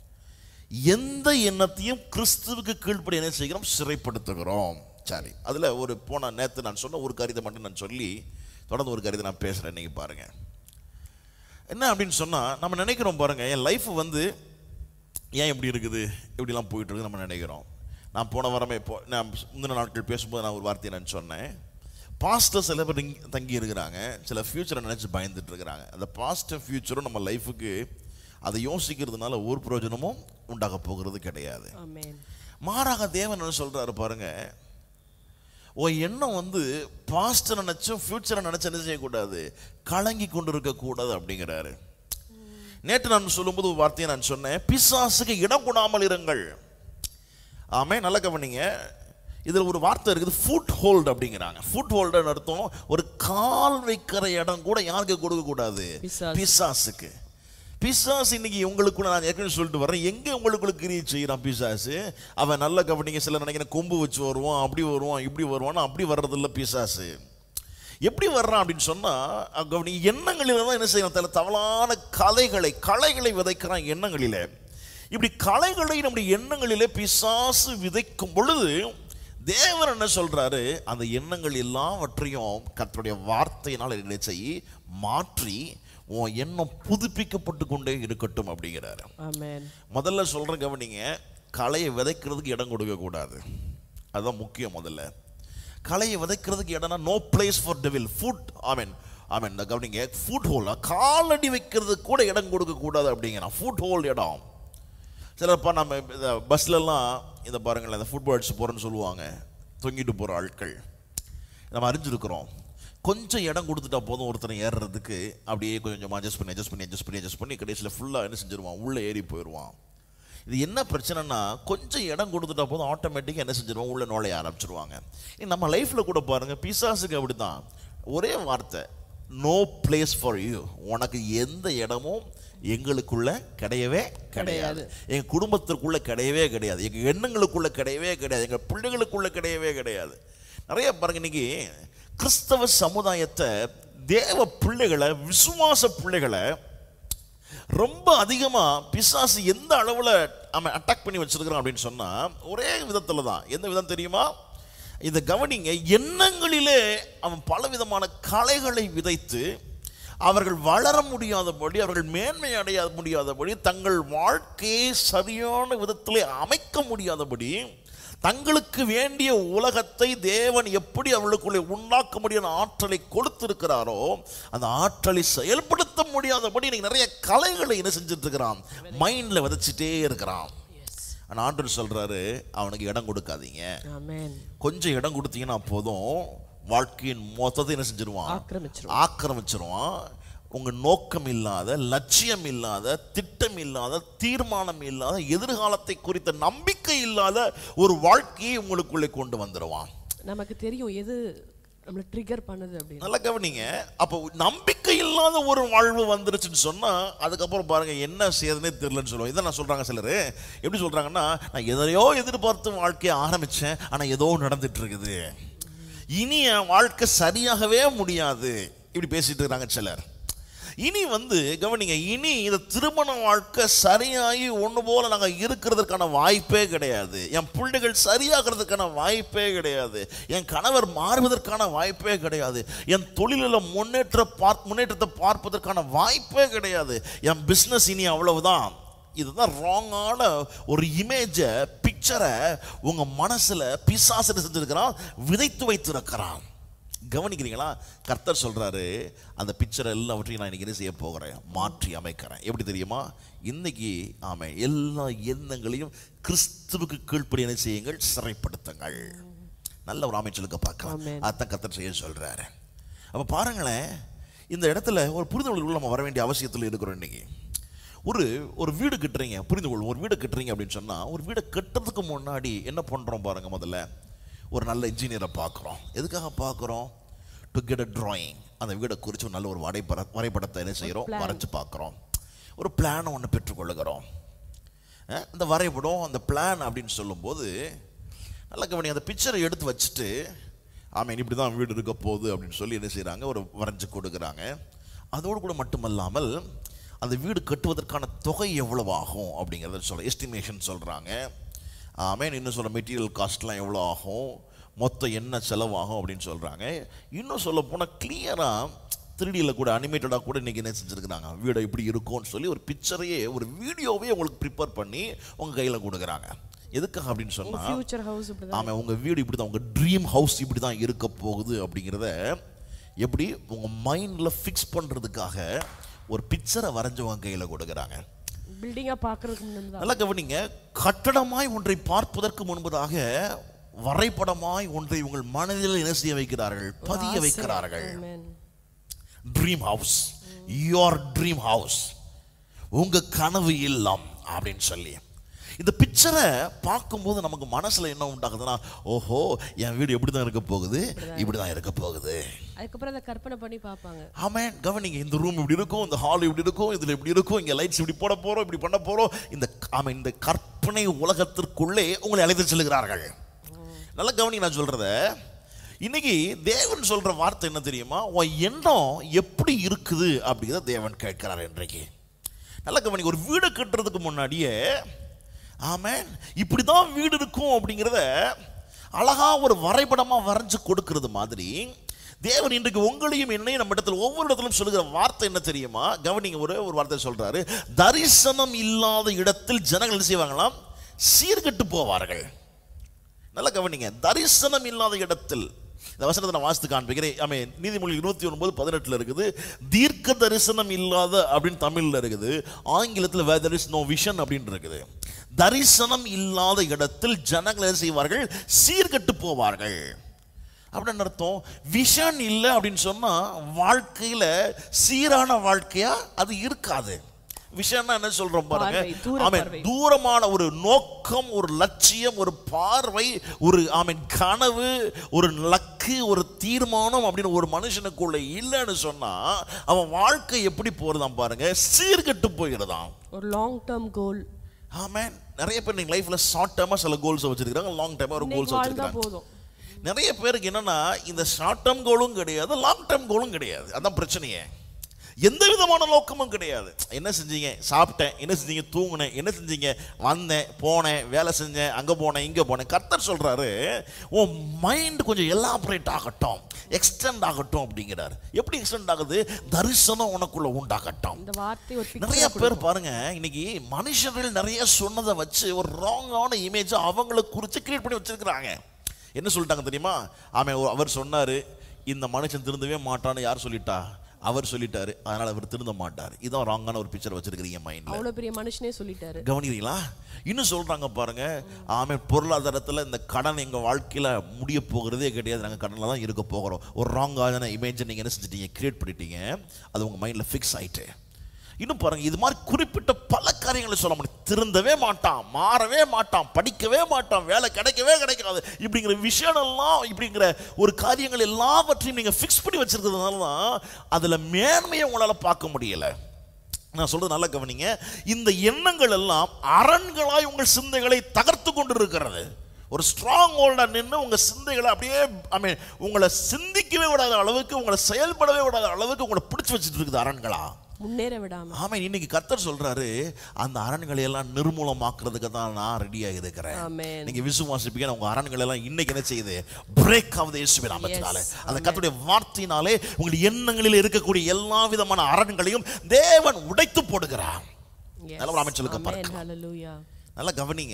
எந்த எண்ணத்தையும் கிறிஸ்துவுக்கு கீழ்ப்படி என்ன செய்கிறோம் சிறைப்படுத்துகிறோம் சரி அதில் ஒரு போன நேற்று நான் சொன்ன ஒரு காரியத்தை மட்டும் நான் சொல்லி தொடர்ந்து ஒரு காரியத்தை நான் பேசுகிறேன் நீங்கள் பாருங்க என்ன அப்படின்னு சொன்னால் நம்ம நினைக்கிறோம் பாருங்க என் லைஃப் வந்து ஏன் இப்படி இருக்குது இப்படிலாம் போயிட்டு இருக்குது நம்ம நினைக்கிறோம் நான் போன வாரமே இப்போ நான் முந்தின நாட்கள் பேசும்போது நான் ஒரு வார்த்தையை நான் சொன்னேன் பாஸ்டர் சில பேர் இங்க தங்கி இருக்கிறாங்க சில ஃப்யூச்சரை நினச்சி பயந்துட்டு இருக்கிறாங்க அந்த பாஸ்ட் ஃப்யூச்சரும் நம்ம லைஃபுக்கு அதை யோசிக்கிறதுனால ஒரு பிரயோஜனமும் உண்டாக போகிறது கிடையாது ஆமென் மாறாக தேவன் என்ன சொல்றாரு பாருங்க உன் எண்ணம் வந்து பாஸ்ட் நினைச்சும் ஃபியூச்சரை நினைச்சு என்ன செய்யக்கூடாது கலங்கி கொண்டு இருக்கக்கூடாது அப்படிங்கிறாரு நேற்று நான் சொல்லும்போது ஒரு வார்த்தையை நான் சொன்னேன் பிசாசுக்கு இடம் கொடாமல் இருங்கள் ஆமே நல்ல கவனிங்க இதில் ஒரு வார்த்தை இருக்குது ஃபுட் ஹோல்டு அப்படிங்கிறாங்க ஃபுட் ஹோல்டுன்னு அர்த்தம் ஒரு கால் வைக்கிற இடம் கூட யாருக்கு கொடுக்க கூடாது பிசாசு. பிசாசுக்கு பிசாசு இன்னைக்கு உங்களுக்குள்ள நான் ஏற்கனவே சொல்லிட்டு வரேன் எங்க உங்களுக்குள்ள கிரியை செய்யறான் பிசாசு அவன் நல்ல கவனிங்க சில நினைக்கிறேன் கொம்பு வச்சு வருவான் அப்படி வருவான் இப்படி வருவான் அப்படி வர்றதில்ல பிசாசு எப்படி வர்றான் அப்படின்னு சொன்னா அஹ் கவனி எண்ணங்களில தான் என்ன செய்யணும் தல தவளான கலைகளை கலைகளை விதைக்கிறான் எண்ணங்களிலே இப்படி கலைகளை நம்முடைய எண்ணங்களிலே பிசாசு விதைக்கும் பொழுது தேவன் என்ன சொல்றாரு அந்த எண்ணங்கள் எல்லாவற்றையும் கர்த்தருடைய வார்த்தையினால் என்ன செய்ய மாற்றி உன் எண்ணம் புதுப்பிக்கப்பட்டு கொண்டே இருக்கட்டும் அப்படிங்கிறாரு ஆமென் முதல்ல சொல்ற கவனிங்க களையை விதைக்கிறதுக்கு இடம் கொடுக்க கூடாது அதுதான் முக்கியம் முதல்ல களையை விதைக்கிறதுக்கு இடம்னா no place for devil foot amen amen இந்த கவனிங்க ஃபுட் ஹோல் காலடி வைக்கிறதுக்கு கூட இடம் கொடுக்க கூடாது அப்படிங்கிறான் ஃபுட் ஹோல் இடம் சிலப்பா நம்ம இந்த பஸ்லலாம் இந்த பாருங்களேன் இந்த ஃபுட்பால்ஸ் போகிறேன்னு சொல்லுவாங்க தொங்கிட்டு போகிற ஆட்கள் நம்ம அறிஞ்சிருக்கிறோம் கொஞ்சம் இடம் கொடுத்துட்டா போதும் ஒருத்தனை ஏறுறதுக்கு அப்படியே கொஞ்சம் கொஞ்சமாக அட்ஜஸ்ட் பண்ணி அட்ஜஸ்ட் பண்ணி அட்ஜஸ்ட் பண்ணி அட்ஜஸ்ட் பண்ணி கடைசியில் ஃபுல்லாக என்ன செஞ்சிருவான் உள்ளே ஏறி போயிடுவான் இது என்ன பிரச்சனைனா கொஞ்சம் இடம் கொடுத்துட்டா போதும் ஆட்டோமேட்டிக்காக என்ன செஞ்சிருவான் உள்ளே நுழைய ஆரம்பிச்சிருவாங்க இனி நம்ம லைஃப்பில் கூட பாருங்கள் பிசாசுக்கு அப்படி தான் ஒரே வார்த்தை நோ பிளேஸ் ஃபார் யூ உனக்கு எந்த இடமும் எங்களுக்குள்ள கிடையவே கிடையாது எங்க குடும்பத்திற்குள்ள கிடையவே கிடையாது எங்க எண்ணங்களுக்குள்ள கிடையவே கிடையாது எங்க பிள்ளைகளுக்குள்ள கிடையவே கிடையாது நிறைய பாருங்க இன்னைக்கு கிறிஸ்தவ சமுதாயத்தை தேவ பிள்ளைகளை விசுவாச பிள்ளைகளை ரொம்ப அதிகமா பிசாசு எந்த அளவுல அவன் அட்டாக் பண்ணி வச்சிருக்கிறான் அப்படின்னு சொன்னா ஒரே விதத்துல தான் எந்த விதம் தெரியுமா இதை கவனிங்க எண்ணங்களிலே அவன் பலவிதமான கலைகளை விதைத்து அவர்கள் வளர முடியாதபடி அவர்கள் மேன்மை அடைய முடியாதபடி தங்கள் வாழ்க்கையை சரியான விதத்திலே அமைக்க முடியாதபடி தங்களுக்கு வேண்டிய உலகத்தை தேவன் எப்படி அவர்களுக்குள்ளே உண்டாக்க முடியும் ஆற்றலை கொடுத்திருக்கிறாரோ அந்த ஆற்றலை செயல்படுத்த முடியாதபடி இன்னைக்கு நிறைய கலைகளை என்ன செஞ்சுட்டு இருக்கிறான் மைண்ட்ல விதைச்சிட்டே இருக்கிறான் ஆனா ஆண்டவர் சொல்றாரு அவனுக்கு இடம் கொடுக்காதீங்க ஆமென் கொஞ்சம் இடம் கொடுத்தீங்கன்னா போதும் வாழ்க்கையின் மொத்தத்தை என்ன செஞ்சிருவான் ஆக்கிரமிச்சிருவான். ஆக்கிரமிச்சிருவான் உங்க நோக்கம் இல்லாத லட்சியம் இல்லாத திட்டம் இல்லாத தீர்மானம் இல்லாத எதிர்காலத்தை குறித்த நம்பிக்கை இல்லாத ஒரு வாழ்க்கையை உங்களுக்குள்ளே கொண்டு வந்துடுவான் நமக்கு தெரியும் எது நம்மள ட்ரிகர் பண்ணுது அப்படின்னு நல்லா கவனிங்க அப்போ நம்பிக்கை இல்லாத ஒரு வாழ்வு வந்துருச்சுன்னு சொன்னா அதுக்கப்புறம் பாருங்க என்ன செய்யறதுனே தெரியலன்னு சொல்லுவோம் இதை நான் சொல்றாங்க சிலர் எப்படி சொல்றாங்கன்னா நான் எதையோ எதிர்பார்த்து வாழ்க்கையை ஆரம்பிச்சேன் ஆனா ஏதோ நடந்துட்டு இருக்குது இனி என் வாழ்க்கை சரியாகவே முடியாது இப்படி பேசிட்டு இருக்காங்க சிலர் இனி வந்து கவனிங்க இனி இந்த திருமண வாழ்க்கை சரியாகி ஒன்று போல நாங்கள் இருக்கிறதுக்கான வாய்ப்பே கிடையாது என் பிள்ளைகள் சரியாகிறதுக்கான வாய்ப்பே கிடையாது என் கணவர் மாறுவதற்கான வாய்ப்பே கிடையாது என் தொழிலில் முன்னேற்ற பார் முன்னேற்றத்தை பார்ப்பதற்கான வாய்ப்பே கிடையாது என் பிஸ்னஸ் இனி அவ்வளவுதான் இதுதான் ராங்கான ஒரு இமேஜை பிக்சரை உங்க மனசுல பிசாசு என்ன செஞ்சிருக்கிறான் விதைத்து வைத்திருக்கிறான் கவனிக்கிறீங்களா கர்த்தர் சொல்றாரு அந்த பிக்சர் எல்லாவற்றையும் நான் இன்னைக்கு என்ன செய்ய போகிறேன் மாற்றி அமைக்கிறேன் எப்படி தெரியுமா இன்னைக்கு ஆமை எல்லா எண்ணங்களையும் கிறிஸ்துவுக்கு கீழ்ப்படி என்ன செய்யுங்கள் சிறைப்படுத்துங்கள் நல்ல ஒரு அமைச்சலுக்கு பார்க்கலாம் ஆமென். அதான் கர்த்தர் செய்ய சொல்றாரு அப்ப பாருங்களேன் இந்த இடத்துல ஒரு புரிதலுக்குள்ள நம்ம வர வேண்டிய அவசியத்தில் இருக்கிறோம் இன்னைக்கு ஒரு ஒரு வீடு கட்டுறீங்க புரிந்து கொள்வோம் ஒரு வீடு கட்டுறீங்க அப்படின்னு சொன்னா ஒரு வீடை கட்டுறதுக்கு முன்னாடி என்ன பண்றோம் பாருங்க முதல்ல ஒரு நல்ல இன்ஜினியரை பார்க்குறோம் எதுக்காக பார்க்குறோம் டு கெட் அ drawing அந்த வீடை குறித்து ஒரு நல்ல ஒரு வரைபட வரைபடத்தை என்ன செய்கிறோம் plan. வரைஞ்சு பார்க்குறோம் ஒரு பிளானை ஒன்று பெற்றுக்கொள்ளுகிறோம் அஹ், அந்த வரைபடம் அந்த பிளான் அப்படின்னு சொல்லும்போது நல்லா கவனி அந்த பிக்சரை எடுத்து வச்சுட்டு ஆமாம் இப்படி தான் வீடு இருக்க போகுது அப்படின்னு சொல்லி என்ன செய்கிறாங்க ஒரு வரைஞ்சு கொடுக்குறாங்க அதோடு கூட மட்டுமல்லாமல் அந்த வீடு கட்டுவதற்கான தொகை எவ்வளவு ஆகும் அப்படிங்கிறத சொல்ல எஸ்டிமேஷன் சொல்கிறாங்க ஆமேன் இன்னும் சொல்ல மெட்டீரியல் காஸ்ட்லாம் எவ்வளோ ஆகும் மொத்தம் என்ன செலவாகும் அப்படின்னு சொல்கிறாங்க இன்னும் சொல்ல போனால் கிளியராக த்ரீடியில் கூட அனிமேட்டடாக கூட இன்றைக்கி என்ன செஞ்சுருக்குறாங்க வீடு இப்படி இருக்கும்னு சொல்லி ஒரு பிக்சரையே ஒரு வீடியோவே உங்களுக்கு ப்ரிப்பேர் பண்ணி உங்கள் கையில் கொடுக்குறாங்க எதுக்காக அப்படின்னு உங்க சொன்னால் ஃபியூச்சர் ஹவுஸ் இப்படிதான் ஆமாம் உங்கள் வீடு இப்படி தான் உங்கள் ட்ரீம் ஹவுஸ் இப்படி தான் இருக்க போகுது அப்படிங்கிறத எப்படி உங்கள் மைண்டில் ஃபிக்ஸ் பண்ணுறதுக்காக ஒரு பிக்சரை வரைஞ்சு உங்கள் கையில் கொடுக்குறாங்க பில்டிங்கா பாக்குறதுக்கு முன்னாடி தான் நல்லா கவனிங்க கட்டடமாய் ஒன்றை பார்ப்பதற்கு முன்பதாக வரைபடமாய் ஒன்றை உங்கள் மனதில் என்ன செய்ய வைக்கிறார்கள் பதிய வைக்கிறார்கள் Amen. Dream house your dream house உங்க கனவு இல்லம் அப்படின்னு சொல்லி இந்த பிக்சரை பார்க்கும்போது நமக்கு மனசுல என்ன உண்டாகுதுன்னா ஓஹோ என் வீடு எப்படி தான் இருக்க போகுது இப்படி தான் இருக்க போகுது அதுக்கப்புறம் அதை கற்பனை பண்ணி பார்ப்பாங்க ஆமென் கவனிங்க இந்த ரூம் இப்படி இருக்கும் இந்த ஹால் இப்படி இருக்கும் இதுல இப்படி இருக்கும் இங்க லைட்ஸ் இப்படி போட போறோம் இப்படி பண்ண போறோம் இந்த ஆமென் இந்த கற்பனை உலகத்திற்குள்ளே உங்களை அழைத்து செல்கிறார்கள் நல்லா கவனிங்க நான் சொல்றத இன்னைக்கு தேவன் சொல்ற வார்த்தை என்ன தெரியுமா உன் எண்ணம் எப்படி இருக்குது அப்படிங்கிறத தேவன் கேட்கிறார் இன்றைக்கு நல்லா கவனிங்க ஒரு வீடு கட்டுறதுக்கு முன்னாடியே ஆமென் இப்படி தான் வீடு இருக்கும் அப்படிங்கிறத அழகா ஒரு வரைபடமா வரைஞ்சு கொடுக்கிறது மாதிரி தேவன் இன்றைக்கு உங்களையும் என்னையும் நம்ம இடத்துல ஒவ்வொரு இடத்திலும் சொல்லுகிற வார்த்தை என்ன தெரியுமா கவனிங்க ஒரு ஒரு வார்த்தை சொல்றாரு தரிசனம் இல்லாத இடத்தில் ஜனங்கள் என்ன செய்வாங்களாம் சீர்கெட்டு போவார்கள் நல்லா கவனிங்க தரிசனம் இல்லாத இடத்தில் இந்த வசனத்தை நான் வாசித்து காண்பிக்கிறேன் ஆமே நீதிமொழி இருபத்தி ஒன்பது பதினெட்டுல இருக்குது தீர்க்க தரிசனம் இல்லாத அப்படின்னு தமிழ்ல இருக்குது ஆங்கிலத்தில் வேர் there is no vision அப்படின்னு இருக்குது தரிசனம் இல்லாத இடத்தில் ஜனங்கள் என்ன செய்வார்கள் சீர்கெட்டு போவார்கள் அப்படின்னு அர்த்தம் விஷன் இல்லை அப்படின்னு சொன்னா வாழ்க்கையில சீரான வாழ்க்கையா அது இருக்காது விஷயம்னா என்ன சொல்றோம் பாருங்க பார்வை, தூர ஆமென் பார்வை. தூரமான ஒரு நோக்கம் ஒரு லட்சியம் ஒரு பார்வை ஒரு ஆமென் கனவு ஒரு லக்கு ஒரு தீர்மானம் அப்படின்னு ஒரு மனுஷனுக்குள்ள இல்லைன்னு சொன்னா அவன் வாழ்க்கை எப்படி போறதாம் பாருங்க சீர்கெட்டு போகிறதாம் ஒரு லாங் டேர்ம் கோல் ஆமென் நிறைய பேர் நீங்க லைஃப்ல ஷார்ட் டேர்மா சில கோல்ஸ் வச்சிருக்காங்க லாங் டேர்மா ஒரு கோல்ஸ் வாழ்ந்தா வச்சிருக்காங்க போதும் நிறைய பேருக்கு என்னன்னா இந்த ஷார்ட் டேர்ம் கோலும் கிடையாது லாங் டேர்ம் கோலும் கிடையாது அதான் பிரச்சனையே எந்த விதமான நோக்கமும் கிடையாது என்ன செஞ்சீங்க சாப்பிட்டேன் என்ன செஞ்சீங்க தூங்கினேன் என்ன செஞ்சீங்க வந்தேன் போனேன் வேலை செஞ்சேன் அங்கே போனேன் இங்கே போனேன் கர்த்தர் சொல்றாரு உன் மைண்ட் கொஞ்சம் எலாபரேட் ஆகட்டும் எக்ஸ்டெண்ட் ஆகட்டும் அப்படிங்கிறார் எப்படி எக்ஸ்டெண்ட் ஆகுது தரிசனம் உனக்குள்ள உண்டாகட்டும் இந்த வார்த்தை ஒரு நிறைய picture பேர் பாருங்க இன்னைக்கு மனுஷர்கள் நிறைய சொன்னதை வச்சு ஒரு ராங்கான இமேஜ் அவங்கள குறித்து கிரியேட் பண்ணி வச்சிருக்கிறாங்க என்ன சொல்லிட்டாங்க தெரியுமா ஆமே அவர் சொன்னாரு இந்த மனுஷன் திருந்தவே மாட்டான்னு யார் சொல்லிட்டா அவர் சொல்லிட்டாரு அதனால அவர் திருந்த மாட்டார் இதான் ராங்கான ஒரு பிக்சர் வச்சிருக்கிறீங்க மைண்ட்ல அவ்வளவு பெரிய மனுஷனே சொல்லிட்டாரு கவனிக்கிறீங்களா இன்னும் சொல்றாங்க பாருங்க ஆமே பொருளாதாரத்துல இந்த கடன் எங்க வாழ்க்கையில முடிய போகிறதே கிடையாது நாங்க கடன்ல தான் இருக்க போகிறோம் ஒரு ராங்கான இமேஜை நீங்க என்ன செஞ்சிட்டீங்க கிரியேட் பண்ணிட்டீங்க அது உங்க மைண்ட்ல ஃபிக்ஸ் ஆயிட்டு இன்னும் பாருங்க இது மாதிரி குறிப்பிட்ட பல காரியங்களை சொல்ல முடியும் திருந்தவே மாட்டான் மாறவே மாட்டான் படிக்கவே மாட்டான் வேலை கிடைக்கவே கிடைக்காது இப்படிங்கிற விஷயம் எல்லாம் இப்படிங்கிற ஒரு காரியங்கள் எல்லாவற்றையும் நீங்க ஃபிக்ஸ் பண்ணி வச்சிருக்கிறதுனால தான் அதுல மேன்மையை உங்களால பார்க்க முடியல நான் சொல்றது நல்லா கவனிங்க இந்த எண்ணங்கள் எல்லாம் அரண்களாய் உங்கள் சிந்தைகளை தகர்த்து கொண்டு இருக்கிறது ஒரு ஸ்ட்ராங் ஹோல்டா நின்று உங்க சிந்தைகளை அப்படியே ஐ மீன் உங்களை சிந்திக்கவே விடாத அளவுக்கு உங்களை செயல்படவே விடாத அளவுக்கு உங்களை பிடிச்சு வச்சுட்டு இருக்குது அரண்களா முன்னேற விடாம ஆமா இன்னைக்கு கர்த்தர் சொல்றாரு அந்த அரண்களை எல்லாம் நிர்மூலமாக்குறதுக்கு தான் நான் ரெடியா இருக்கிறேன் ஆமென் நீங்க விசுவாசிப்பீங்க உங்க அரண்கள் எல்லாம் இன்னைக்கு என்ன செய்யுது பிரேக் ஆகுது இயேசுவின் நாமத்தினாலே Yes. அந்த கர்த்தருடைய வார்த்தையினாலே உங்கள் எண்ணங்களில் இருக்கக்கூடிய எல்லா விதமான அரண்களையும் தேவன் உடைத்து போடுகிறார் Yes. நல்ல ஒரு அமைச்சலுக்கு Amen. பார்க்கலாம். Hallelujah. நல்லா கவனிங்க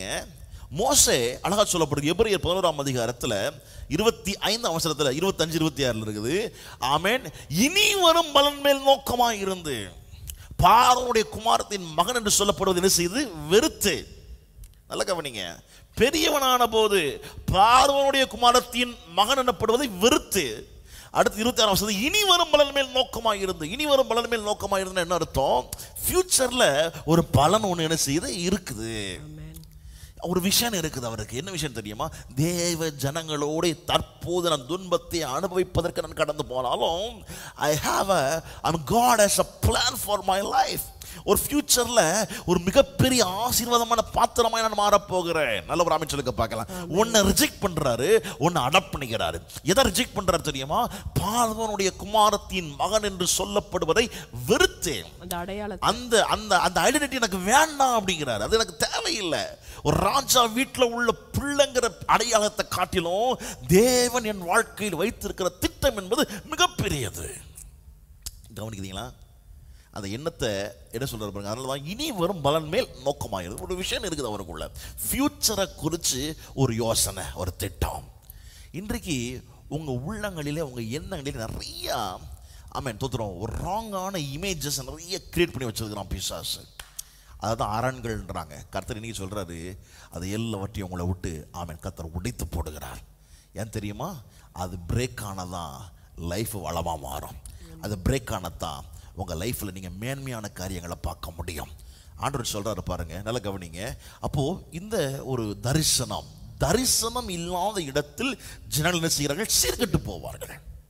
மோசே அழகா சொல்லப்படுது எபிரியர் பதினோராம் அதிகாரத்துல இருபத்தி ஐந்து அவசரத்துல இருபத்தஞ்சு இருபத்தி ஆறுல இருக்குது ஆமென் இனி வரும் பலன் மேல் நோக்கமா இருந்து பார்வனுடைய குமாரத்தின் மகன் என்று சொல்லப்படுவது என்ன செய்து வெறுத்து நல்லா கவனிங்க பெரியவனான போது பார்வனுடைய குமாரத்தின் மகன் எனப்படுவதை வெறுத்து அடுத்து இருபத்தி ஆறாம் வருஷம் இனி வரும் பலன் மேல் நோக்கமாக இருந்து இனி வரும் பலன் மேல் நோக்கமாக இருந்து என்ன அர்த்தம் ஃபியூச்சர்ல ஒரு பலன் ஒன்று என்ன செய்யுது இருக்குது Amen. ஒரு விஷயம் இருக்குது அவருக்கு என்ன விஷயம் தெரியுமா தேவ ஜனங்களோட தற்போது நான் துன்பத்தை அனுபவிப்பதற்கு நான் கடந்து போனாலும் I have a I'm God has a plan for my life ஒரு ஃபியூச்சர்ல ஒரு மிகப்பெரிய ஆசீர்வாதமான பாத்திரமாய் நான் மாறப் போகிறேன் நல்ல ஒரு அமைச்சலுக்கு பார்க்கலாம் ஒன்னு ரிஜெக்ட் பண்றாரு ஒன்னு அடாப்ட் பண்ணிக்கிறாரு எதை ரிஜெக்ட் பண்றாரு தெரியுமா பார்வனுடைய குமாரத்தின் மகன் என்று சொல்லப்படுவதை வெறுத்தேன் அந்த அடையாளத்தை அந்த அந்த அந்த ஐடென்டிட்டி எனக்கு வேண்டாம் அப்படிங்கிறாரு அது எனக்கு தேவையில்லை ஒரு ராஜா வீட்டில் உள்ள பிள்ளைங்கிற அடையாளத்தை காட்டிலும் தேவன் என் வாழ்க்கையில் வைத்திருக்கிற திட்டம் என்பது மிகப்பெரியது கவனிக்கிறீங்களா அந்த எண்ணத்தை என்ன சொல்றாரு பாருங்க அதனால தான் இனி வரும் பலன் மேல் நோக்கமாகிறது ஒரு விஷயம் இருக்குது அவருக்குள்ள ஃபியூச்சரை குறித்து ஒரு யோசனை ஒரு திட்டம் இன்றைக்கு உங்க உள்ளங்களிலே உங்க எண்ணங்களிலே நிறைய ஆமென் தோத்துறோம் ஒரு ராங்கான இமேஜஸ் நிறைய கிரியேட் பண்ணி வச்சிருக்கிறான் பிசாசு அதுதான் அரண்கள்ன்றாங்க கர்த்தர் இன்னைக்கு சொல்றாரு அது எல்லாவற்றையும் உங்களை விட்டு ஆமென் கர்த்தர் உடைத்து போடுகிறார் ஏன் தெரியுமா அது பிரேக் ஆனதான் லைஃப் வளமாக மாறும் அது பிரேக் ஆனதான் உங்கள் லைஃப்பில் நீங்கள் மேன்மையான காரியங்களை பார்க்க முடியும் ஆண்டவர் சொல்றாரு பாருங்க நல்லா கவனிங்க அப்போது இந்த ஒரு தரிசனம் தரிசனம் இல்லாத இடத்தில் ஜனங்கள் என்ன செய்கிறார்கள் சீர்கெட்டு போவார்கள்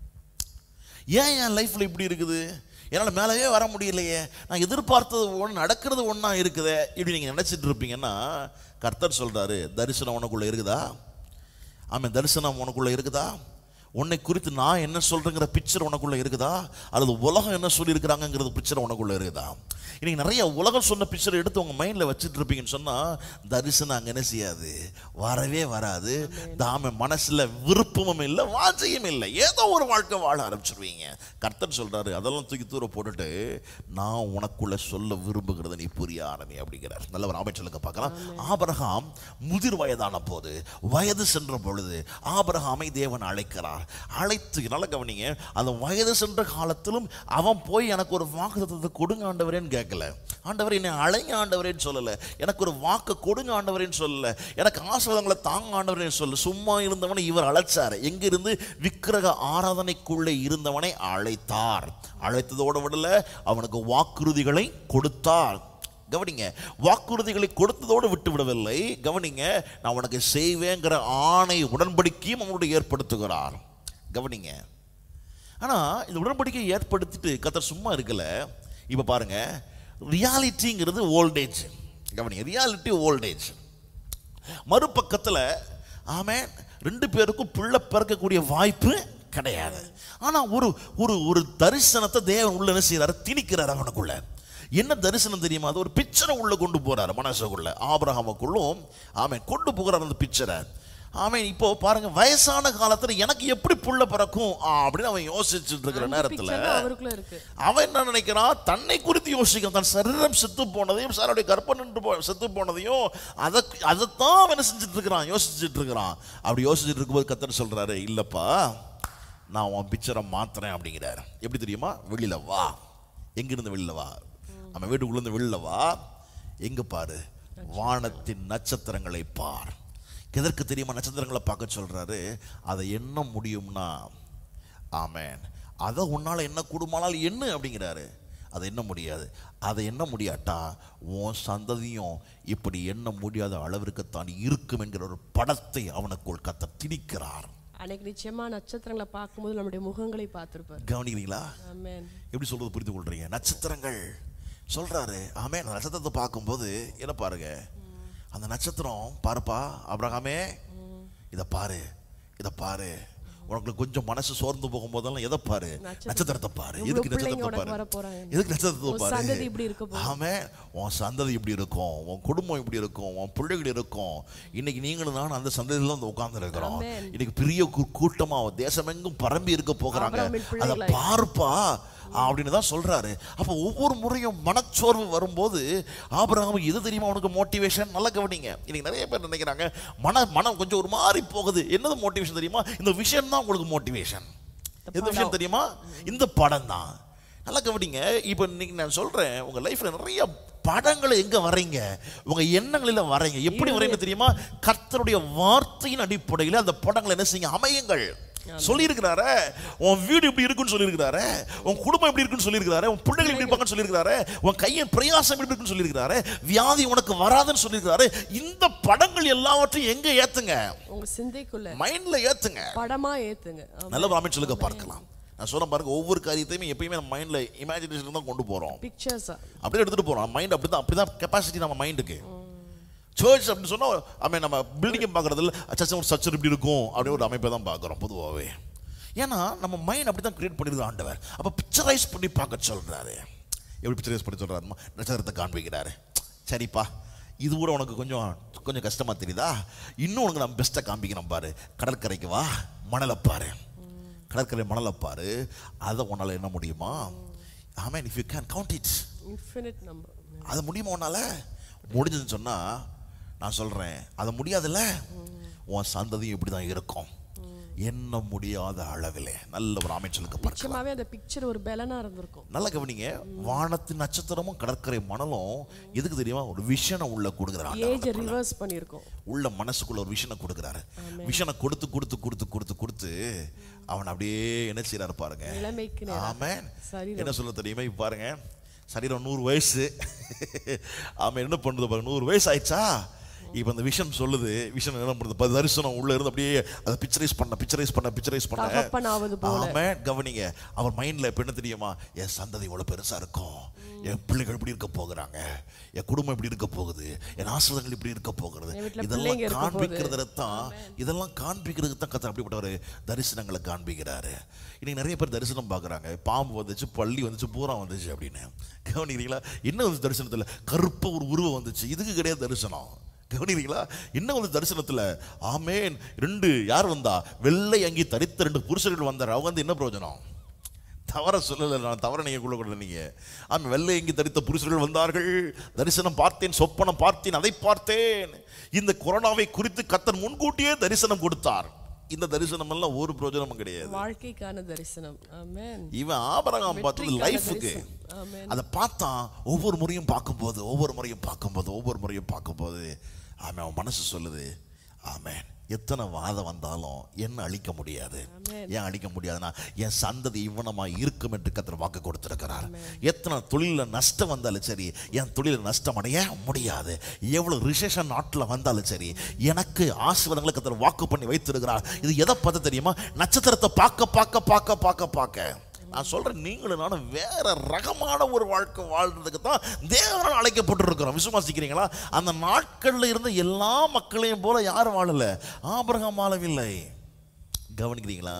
ஏன் என் லைஃப்பில் இப்படி இருக்குது என்னால் மேலவே வர முடியலையே நான் எதிர்பார்த்தது ஒன்று நடக்கிறது ஒன்றா இருக்குதே இப்படி நீங்கள் நினச்சிட்டு இருப்பீங்கன்னா கர்த்தர் சொல்கிறாரு தரிசனம் உனக்குள்ளே இருக்குதா ஆமாம் தரிசனம் உனக்குள்ளே இருக்குதா உன்னை குறித்து நான் என்ன சொல்கிறேங்கிற பிக்சர் உனக்குள்ளே இருக்குதா அல்லது உலகம் என்ன சொல்லியிருக்கிறாங்கங்கிறது பிக்சர் உனக்குள்ளே இருக்குதா இன்னைக்கு நிறைய உலகம் சொன்ன பிக்சரை எடுத்து உங்கள் மைண்டில் வச்சுட்டு இருப்பீங்கன்னு சொன்னால் தரிசனம் அங்கே என்ன செய்யாது வரவே வராது தாம மனசில் விருப்பமும் இல்லை வாஞ்சையும் இல்லை ஏதோ ஒரு வாழ்க்கை வாழ ஆரம்பிச்சிருவீங்க கர்த்தர் சொல்கிறாரு அதெல்லாம் தூக்கி தூர போட்டுட்டு நான் உனக்குள்ள சொல்ல விரும்புகிறத நீ புரிய ஆரம்பி அப்படிங்கிறார் நல்ல ஒரு அமைச்சலுக்கு பார்க்கலாம் ஆபிரகாம் முதிர் வயதான போது வயது சென்ற பொழுது ஆபிரகாமை தேவன் அழைக்கிறார் அழைத்து நல்ல கவனிங்க அந்த வயது சென்ற காலத்திலும் அவன் போய் எனக்கு ஒரு வாக்குத்தத்தத்தை கொடுங்க ஆண்டவரேன்னு கேட்கல ஆண்டவர் என்னை அழைங்க ஆண்டவரேன்னு சொல்லல எனக்கு ஒரு வாக்கு கொடுங்க ஆண்டவரேன்னு சொல்லல எனக்கு ஆசீர்வாதங்களை தாங்க ஆண்டவரேன்னு சொல்ல சும்மா இருந்தவனை இவர் அழைச்சார் எங்கிருந்து விக்கிரக ஆராதனைக்குள்ளே இருந்தவனை அழைத்தார் அழைத்ததோடு விடல அவனுக்கு வாக்குறுதிகளை கொடுத்தார் கவனிங்க வாக்குறுதிகளை கொடுத்ததோடு விட்டு விடவில்லை கவனிங்க நான் உனக்கு செய்வேங்கிற ஆணை உடன்படிக்கையும் அவனுடைய ஏற்படுத்துகிறார் கவனிங்க ஆனா இந்த உடன்படிக்கையை ஏற்படுத்திட்டு கத்தர் சும்மா இருக்கல இப்ப பாருங்க ரியாலிட்டிங்கிறது ஓல்டேஜ் கவனிங்க ரியாலிட்டி ஓல்டேஜ் மறுபக்கத்தில் ஆமே ரெண்டு பேருக்கும் பிள்ளை பிறக்கக்கூடிய வாய்ப்பு கிடையாது ஆனா ஒரு ஒரு ஒரு தரிசனத்தை தேவன் உள்ள என்ன செய்யறாரு திணிக்கிறார் அவனுக்குள்ள என்ன தரிசனம் தெரியுமா அது ஒரு பிக்சரை உள்ள கொண்டு போறாரு மனசுக்குள்ள ஆபிரகாமுக்குள்ளும் ஆமே கொண்டு போகிறார் அந்த பிக்சரை ஆமே இப்போ பாருங்க வயசான காலத்துல எனக்கு எப்படி புள்ள பிறக்கும் ஆ, அப்படின்னு அவன் யோசிச்சுட்டு இருக்கிற நேரத்துல picture தான் அவருக்குள்ள இருக்கு அவன் என்ன நினைக்கிறான் தன்னை குறித்து யோசிக்கிறான் தன் சரீரம் செத்து போனதையும் சாருடைய கற்பனை நின்று போ செத்து போனதையும் அதை அதைத்தான் அவன் என்ன செஞ்சுட்டு இருக்கிறான் யோசிச்சுட்டு இருக்கிறான் அப்படி யோசிச்சுட்டு இருக்கும்போது கத்தர் சொல்றாரு இல்லப்பா நான் உன் பிக்சரை மாத்துறேன் அப்படிங்கிறாரு எப்படி தெரியுமா வெளியில வா எங்கிருந்து வெளியில வா நம்ம வீட்டுக்குள்ள இருந்து வெளியில வா எங்க பாரு வானத்தின் நட்சத்திரங்களை பார் எதற்கு தெரியுமா நட்சத்திரங்களை பார்க்க சொல்றாரு அதை எண்ண முடியும்னா ஆமென் அதை உன்னால என்ன கூடுமானால் என்ன அப்படிங்கிறாரு அதை எண்ண முடியாது அதை எண்ண முடியாட்டா உன் சந்ததியும் இப்படி எண்ண முடியாத அளவிற்கு தான் இருக்கும் என்கிற ஒரு படத்தை அவனுக்குள் கத்த திணிக்கிறார் அன்னைக்கு நிச்சயமா நட்சத்திரங்களை பார்க்கும்போது நம்முடைய முகங்களை பார்த்திருப்பார் கவனிக்கிறீங்களா ஆமென் எப்படி சொல்றது புரிந்து கொள்றீங்க நட்சத்திரங்கள் சொல்றாரு ஆமே அந்த நட்சத்திரத்தை பார்க்கும்போது என்ன பாருங்க அந்த நட்சத்திரம் பாருப்பா அப்ரஹாமே இதை பாரு இதை பாரு உனக்கு கொஞ்சம் மனசு சோர்ந்து போகும்போதெல்லாம் எதை பாரு நட்சத்திரம். நட்சத்திரத்தை பாரு இவ்வளவு எதுக்கு பிள்ளைங்க நட்சத்திரத்தை உனக்கு பாரு வரப்போறாங்க. எதுக்கு நட்சத்திரத்தை உன் பாரு சந்ததி இப்படி இருக்க போகுது. ஆமே உன் சந்ததி இப்படி இருக்கும் உன் குடும்பம் இப்படி இருக்கும் உன் பிள்ளைகள் இருக்கும் இன்னைக்கு நீங்களும் நான் அந்த சந்ததியில வந்து உட்கார்ந்து இருக்கிறோம் ஆமென். இன்னைக்கு பெரிய கூ- கூட்டமா தேசமெங்கும் பரம்பி இருக்க போகிறாங்க ஆபிரகாமின் அதை பிள்ளைகளாய். பார்ப்பா அப்படின்னு தான் சொல்றாரு அப்போ ஒவ்வொரு முறையும் மனச்சோர்வு வரும்போது ஆபிரகாம் இது தெரியுமா அவனுக்கு மோட்டிவேஷன் நல்லா கவனிங்க இன்னைக்கு நிறைய பேர் நினைக்கிறாங்க மன மனம் கொஞ்சம் ஒரு மாதிரி போகுது என்னது மோட்டிவேஷன் தெரியுமா இந்த விஷயம் தான் உங்களுக்கு மோட்டிவேஷன் எந்த விஷயம் தெரியுமா இந்த படம் தான் நல்லா கவனிங்க இப்போ இன்னைக்கு நான் சொல்றேன் உங்க லைஃப்ல நிறைய படங்களை எங்க வர்றீங்க உங்க எண்ணங்களில வர்றீங்க எப்படி வர்றீங்க தெரியுமா கர்த்தருடைய வார்த்தையின் அடிப்படையில் அந்த படங்களை என்ன செய்யுங்க அமையுங்கள் சொல்லியிருக்கிறாரே உன் வீடு இப்படி இருக்குன்னு சொல்லியிருக்கிறாரே உன் குடும்பம் எப்படி இருக்குன்னு சொல்லியிருக்கிறாரே உன் பிள்ளைகள் இப்படி இருப்பாங்கன்னு சொல்லியிருக்கிறாரே உன் கையின் பிரயாசம் எப்படி இருக்குன்னு சொல்லியிருக்கிறாரே வியாதி உனக்கு வராதுன்னு சொல்லியிருக்கிறாரு இந்த படங்கள் எல்லாவற்றையும் எங்க ஏத்துங்க உங்க சிந்தைக்குள்ள மைண்ட்ல ஏத்துங்க படமா ஏத்துங்க ஆமென். நல்ல ஒரு அமைச்சலுக்கு பார்க்கலாம் நான் சொல்ல பாருங்க ஒவ்வொரு காரியத்தையுமே எப்பயுமே நம்ம மைண்ட்ல இமேஜினேஷன் தான் கொண்டு போறோம் பிக்சர்ஸ் அப்படியே எடுத்துட்டு போறோம் மைண்ட் அப்படி தான் அப்படி தான் கெப்பாசிட்டி நம்ம மைண்டுக்கு சர்ச் அப்படின்னு சொன்னா ஐ மீன் நம்ம பில்டிங்கை பார்க்கறது இல்லை சர்ச் ஒரு சர்ச்சர் இப்படி இருக்கும் அப்படின்னு ஒரு அமைப்பை தான் பார்க்குறோம் பொதுவாகவே ஏன்னா நம்ம மைண்ட் அப்படி தான் கிரியேட் பண்ணிருக்கு ஆண்டவர் அப்போ பிக்சரைஸ் பண்ணி பார்க்க சொல்றாரு எப்படி பிக்சரைஸ் பண்ணி சொல்றாரு நட்சத்திரத்தை காண்பிக்கிறாரு சரிப்பா இது கூட உனக்கு கொஞ்சம் கொஞ்சம் கஷ்டமா தெரியுதா இன்னும் உனக்கு நான் பெஸ்ட்டாக காண்பிக்கிறேன் பாரு கடற்கரைக்கு வா மணலை பாரு கடற்கரை மணலை பாரு அதை உன்னால என்ன முடியுமா amen if you can count it infinite number அது முடியுமா உன்னால முடிஞ்சதுன்னு சொன்னா நான் சொல்றேன் அது முடியாதுல்ல உன் சந்ததியும் இப்படி தான் இருக்கும் என்ன முடியாத அளவிலே நல்ல ஒரு அமைச்சலுக்கு சொல்லுங்க பார்க்கலாம் நிச்சயமாவே அந்த பிக்சர் ஒரு பலனா இருந்திருக்கும் நல்லா கவனிங்க வானத்து நட்சத்திரமும் கடற்கரை மணலும் எதுக்கு தெரியுமா ஒரு விஷனை உள்ள கொடுக்குறான் ஏஜ் ரிவர்ஸ் பண்ணியிருக்கோம் உள்ள மனசுக்குள்ள ஒரு விஷனை கொடுக்குறாரு விஷனை கொடுத்து கொடுத்து கொடுத்து கொடுத்து கொடுத்து அவன் அப்படியே என்ன செய்யறாரு பாருங்க நிலைமைக்கு நேரா. ஆமென் சரீரம். என்ன சொல்ல தெரியுமா இப்ப பாருங்க சரீரம் நூறு வயசு ஆமா என்ன பண்ணுது பாருங்க நூறு வயசு ஆயிடுச்சா இப்போ அந்த விஷன் சொல்லுது விஷன் என்ன பண்ணுது ப- தரிசனம் உள்ள இருந்து அப்படியே அதை பிக்சரைஸ் பண்ண பிக்சரைஸ் பண்ண பிக்சரைஸ் பண்ண தகப்பனாவது போல. ஆமென் கவனிங்க அவர் மைண்ட்ல இப்ப என்ன தெரியுமா என் சந்ததி இவ்வளவு பெருசா இருக்கும் என் பிள்ளைகள் இப்படி இருக்க போகிறாங்க என் குடும்பம் இப்படி இருக்க போகுது என் ஆசிரியர்கள் இப்படி இருக்க போகிறது என் வீட்டுல இதெல்லாம் பிள்ளைங்க இருக்க போகுது. காண்பிக்கிறது தான் இதெல்லாம் காண்பிக்கிறதுக்கு தான் கத்தர் அப்படிப்பட்ட ஒரு தரிசனங்களை காண்பிக்கிறாரு இன்னைக்கு நிறைய பேர் தரிசனம் பார்க்குறாங்க பாம்பு வந்துச்சு பள்ளி வந்துச்சு பூரா வந்துச்சு அப்படின்னு கவனிக்கிறீங்களா என்ன வந்து தரிசனத்தில் கருப்ப ஒரு உருவம் வந்துச்சு இதுக்கு கிடையாது தரிசனம் கவனிக்கிறீங்களா என்ன வந்து தரிசனத்தில் ஆமேன் ரெண்டு யார் வந்தா வெள்ளை அங்கி தரித்த ரெண்டு புருஷர்கள் வந்தார் அவங்க வந்து என்ன பிரயோஜனம் தவற சொல்லலை நான் தவற நீங்க கொள்ள கொள்ள நீங்க ஆமாம் வெள்ளை எங்கி தரித்த புருஷர்கள் வந்தார்கள் தரிசனம் பார்த்தேன் சொப்பனம் பார்த்தேன் அதை பார்த்தேன் இந்த கொரோனாவை குறித்து கத்தர் முன்கூட்டியே தரிசனம் கொடுத்தார் இந்த தரிசனம் எல்லாம் ஒரு பிரயோஜனமும் கிடையாது வாழ்க்கைக்கான தரிசனம் ஆமென் இவன் ஆபரகம் பார்த்தது வெற்றிக்கான லைஃபுக்கு தரிசனம். ஆமென். அதை பார்த்தான் ஒவ்வொரு முறையும் பார்க்கும்போது ஒவ்வொரு முறையும் பார்க்கும்போது ஒவ்வொரு முறையும் பார்க்கும்போது ஆமாம் அவன் மனசு சொல்லுது ஆமென் எத்தனை வாதம் வந்தாலும் என்ன அழிக்க முடியாது ஆமென். ஏன் அழிக்க முடியாதுன்னா என் சந்ததி இவனமா இருக்கும் என்று கத்தர் வாக்கு கொடுத்திருக்கிறார் எத்தனை தொழில நஷ்டம் வந்தாலும் சரி என் தொழில நஷ்டம் அடைய முடியாது எவ்வளவு ரிசேஷன் நாட்டில் வந்தாலும் சரி எனக்கு ஆசீர்வாதங்களை கத்தர் வாக்கு பண்ணி வைத்திருக்கிறார் இது எதை பார்த்து தெரியுமா நட்சத்திரத்தை பார்க்க பார்க்க பார்க்க பார்க்க பார்க்க நான் சொல்றேன் நீங்களும் நானும் வேற ரகமான ஒரு வாழ்க்கை வாழ்றதுக்கு தான் தேவனால் அழைக்கப்பட்டிருக்கிறோம் விசுவாசிக்கிறீங்களா அந்த நாட்கள்ல இருந்த எல்லா மக்களையும் போல யாரும் வாழல ஆபிரகாம் வாழவில்லை கவனிக்கிறீங்களா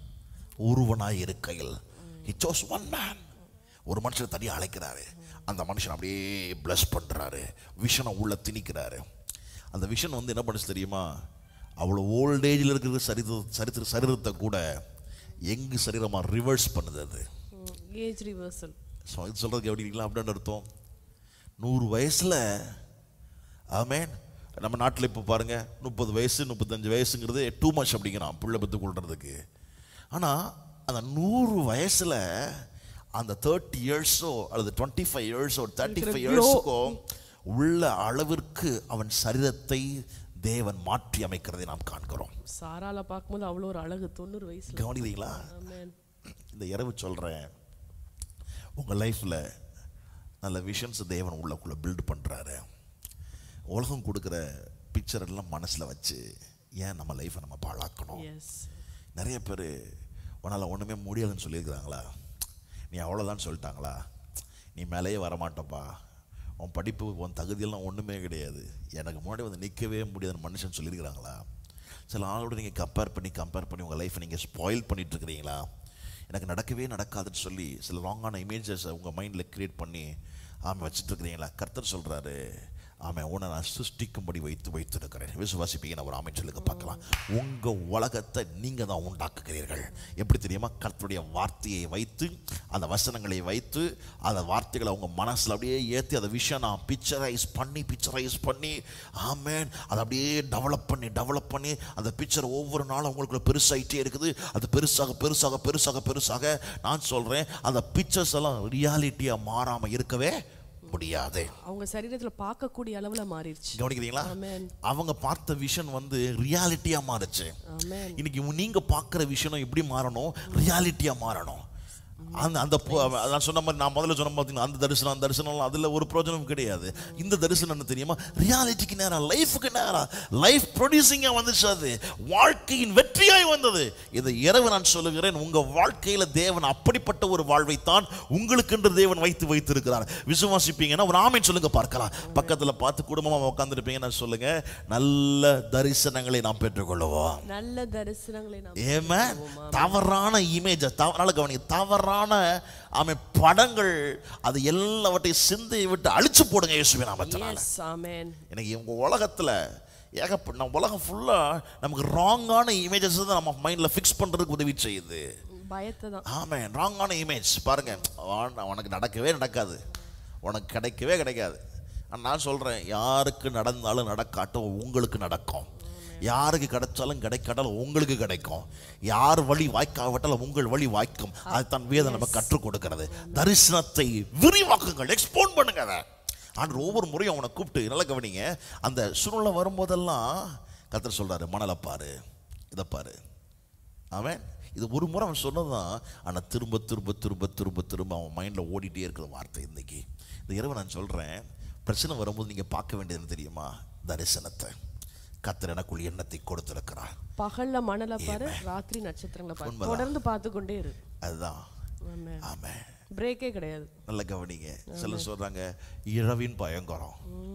ஒருவனாய் இருக்கையில் he chose one man ஒரு மனுஷனை தனியாக அழைக்கிறாரு அந்த மனுஷன் அப்படியே bless பண்றாரு விஷனை உள்ள திணிக்கிறாரு அந்த விஷன் வந்து என்ன பண்ணுச்சு தெரியுமா அவ்வளோ ஓல்டேஜில் இருக்கிற சரித்திர சரித்திர சரீரத்தை கூட எங்கு சரீரமாக ரிவர்ஸ் பண்ணுது அது ஏஜ் ரிவர்சல் ஸோ இது சொல்கிறதுக்கு எப்படிங்களா அப்படின்னு அர்த்தம் நூறு வயசில் ஆமேன் நம்ம நாட்டில் இப்போ பாருங்க முப்பது வயசு முப்பத்தஞ்சு வயசுங்கிறது டூ மச் அப்படிங்கிறான் பிள்ளை பெற்று கொள்றதுக்கு ஆனால் அந்த நூறு வயசில் அந்த தேர்ட்டி இயர்ஸோ அல்லது டுவெண்ட்டி ஃபைவ் இயர்ஸோ தேர்ட்டி ஃபைவ் இருக்கிற glow. இயர்ஸுக்கோ உள்ள அளவிற்கு அவன் சரீரத்தை தேவன் மாற்றி அமைக்கிறதை நாம் காண்கிறோம் சாரால பார்க்கும்போது அவ்வளோ ஒரு அழகு தொண்ணூறு வயசுல கவனிக்கிறீங்களா ஆமென் இந்த இரவு சொல்கிறேன் உங்கள் லைஃப்பில் நல்ல விஷன்ஸ் தேவன் உள்ளக்குள்ளே பில்ட் பண்ணுறாரு உலகம் கொடுக்குற பிக்சர் எல்லாம் மனசில் வச்சு ஏன் நம்ம லைஃப்பை நம்ம பாழாக்கணும் எஸ் நிறைய பேர் உன்னால் ஒன்றுமே முடியாதுன்னு சொல்லியிருக்கிறாங்களா நீ அவ்வளோதான் சொல்லிட்டாங்களா நீ மேலேயே வரமாட்டப்பா உன் படிப்பு உன் தகுதியெல்லாம் ஒன்றுமே கிடையாது எனக்கு முன்னாடி வந்து நிற்கவே முடியாதுன்னு மனுஷன் சொல்லியிருக்கிறாங்களா சில ஆளோட நீங்கள் கம்பேர் பண்ணி கம்பேர் பண்ணி உங்கள் லைஃப்பை நீங்கள் ஸ்பாயில் பண்ணிட்டு இருக்கிறீங்களா எனக்கு நடக்கவே நடக்காதுன்னு சொல்லி சில ராங்கான இமேஜஸை உங்கள் மைண்டில் கிரியேட் பண்ணி ஆமாம் வச்சுட்டு இருக்கிறீங்களா கர்த்தர் சொல்கிறாரு ஆமாம் உன்னை நான் சிருஷ்டிக்கும்படி வைத்து வைத்திருக்கிறேன் விசுவாசிப்பீங்க நான் ஒரு ஆமென் சொல்லுங்க பார்க்கலாம் உங்கள் உலகத்தை நீங்கள் தான் உண்டாக்குகிறீர்கள் எப்படி தெரியுமா கர்த்தருடைய வார்த்தையை வைத்து அந்த வசனங்களை வைத்து அந்த வார்த்தைகளை உங்கள் மனசில் அப்படியே ஏற்றி அந்த விஷயம் நான் பிக்சரைஸ் பண்ணி பிக்சரைஸ் பண்ணி ஆமேன் அதை அப்படியே டெவலப் பண்ணி டெவலப் பண்ணி அந்த பிக்சர் ஒவ்வொரு நாளும் உங்களுக்குள்ள பெருசாயிட்டே இருக்குது அது பெருசாக பெருசாக பெருசாக பெருசாக நான் சொல்கிறேன் அந்த பிக்சர்ஸ் எல்லாம் ரியாலிட்டியாக மாறாமல் இருக்கவே முடியாது அவங்க சரீரத்துல பார்க்கக்கூடிய அளவுல மாறிடுச்சு கவனிக்கிறீங்களா ஆமென் அவங்க பார்த்த விஷன் வந்து ரியாலிட்டியா மாறுச்சு ஆமென் இன்னைக்கு நீங்க பார்க்குற விஷயம் எப்படி மாறணும் ரியாலிட்டியா மாறணும் அந்த அந்த பு- நான் சொன்ன மாதிரி நான் முதல்ல சொன்ன பார்த்தீங்கன்னா அந்த தரிசனம் அந்த தரிசனம் அதில் ஒரு பிரயோஜனமும் கிடையாது இந்த தரிசனம் என்ன தெரியுமா ரியாலிட்டிக்கு நேரம் லைஃபுக்கு நேரம் லைஃப் ப்ரொடியூசிங்காக வந்துச்சு அது வாழ்க்கையின் வெற்றியாய் வந்தது இதை இரவு நான் சொல்லுகிறேன் உங்க வாழ்க்கையில தேவன் அப்படிப்பட்ட ஒரு வாழ்வைத்தான் உங்களுக்கென்று தேவன் வைத்து வைத்திருக்கிறார் விசுவாசிப்பீங்கன்னா ஒரு ஆமீன் சொல்லுங்க பார்க்கலாம் பக்கத்துல பார்த்து குடும்பமா உட்காந்துருப்பீங்கன்னா சொல்லுங்க நல்ல தரிசனங்களை நாம் பெற்றுக்கொள்வோம் நல்ல தரிசனங்களை நாம் ஏமா தவறான இமேஜ் தவறான கவனிங்க தவறான அவன் படங்கள் அது எல்லாவற்றையும் சிந்தையை விட்டு அழிச்சு போடுங்க இயேசுவின் நாமத்தினால எஸ் ஆமென் எனக்கு உங்க உலகத்துல ஏகப்பட்ட நம்ம உலகம் ஃபுல்லா நமக்கு ராங்கான இமேஜஸ் தான் நம்ம மைண்ட்ல ஃபிக்ஸ் பண்றதுக்கு உதவி செய்யுது பயத்தை தான் ஆமே ராங்கான இமேஜ் பாருங்க அவன் உனக்கு நடக்கவே நடக்காது உனக்கு கிடைக்கவே கிடைக்காது ஆனா நான் சொல்றேன் யாருக்கு நடந்தாலும் நடக்காட்டும் உங்களுக்கு நடக்கும் யாருக்கு கிடைச்சாலும் கிடைக்காட்டாலும் உங்களுக்கு கிடைக்கும் யார் வழி வாய்க்காவிட்டாலும் உங்கள் வழி வாய்க்கும் அதுதான் வேதம் நம்ம கற்றுக் கொடுக்கிறது தரிசனத்தை விரிவாக்குங்கள் எக்ஸ்போன் பண்ணுங்க அதை ஆண்டு ஒவ்வொரு முறையும் அவனை கூப்பிட்டு நல்லா கவனிங்க அந்த சூழ்நிலை வரும்போதெல்லாம் கத்தர் சொல்றாரு மணலை பாரு இதை பாரு அவன் இது ஒரு முறை அவன் சொன்னதான் ஆனால் திரும்ப திரும்ப திரும்ப திரும்ப திரும்ப அவன் மைண்டில் ஓடிட்டே இருக்கிற வார்த்தை இன்னைக்கு இந்த இரவு நான் சொல்கிறேன் பிரச்சனை வரும்போது நீங்கள் பார்க்க வேண்டியது என்ன தெரியுமா தரிசனத்தை கத்தர் எனக்குள் எண்ணத்தை கொடுத்திருக்கிறார் பகல்ல மணலை பாரு ராத்திரி நட்சத்திரங்களை பாரு உண்மைதான். தொடர்ந்து பார்த்து கொண்டே இரு அதுதான் ஆமென் ஆமென் பிரேக்கே கிடையாது நல்ல கவனிங்க சிலர் சொல்றாங்க இரவின் பயங்கரம்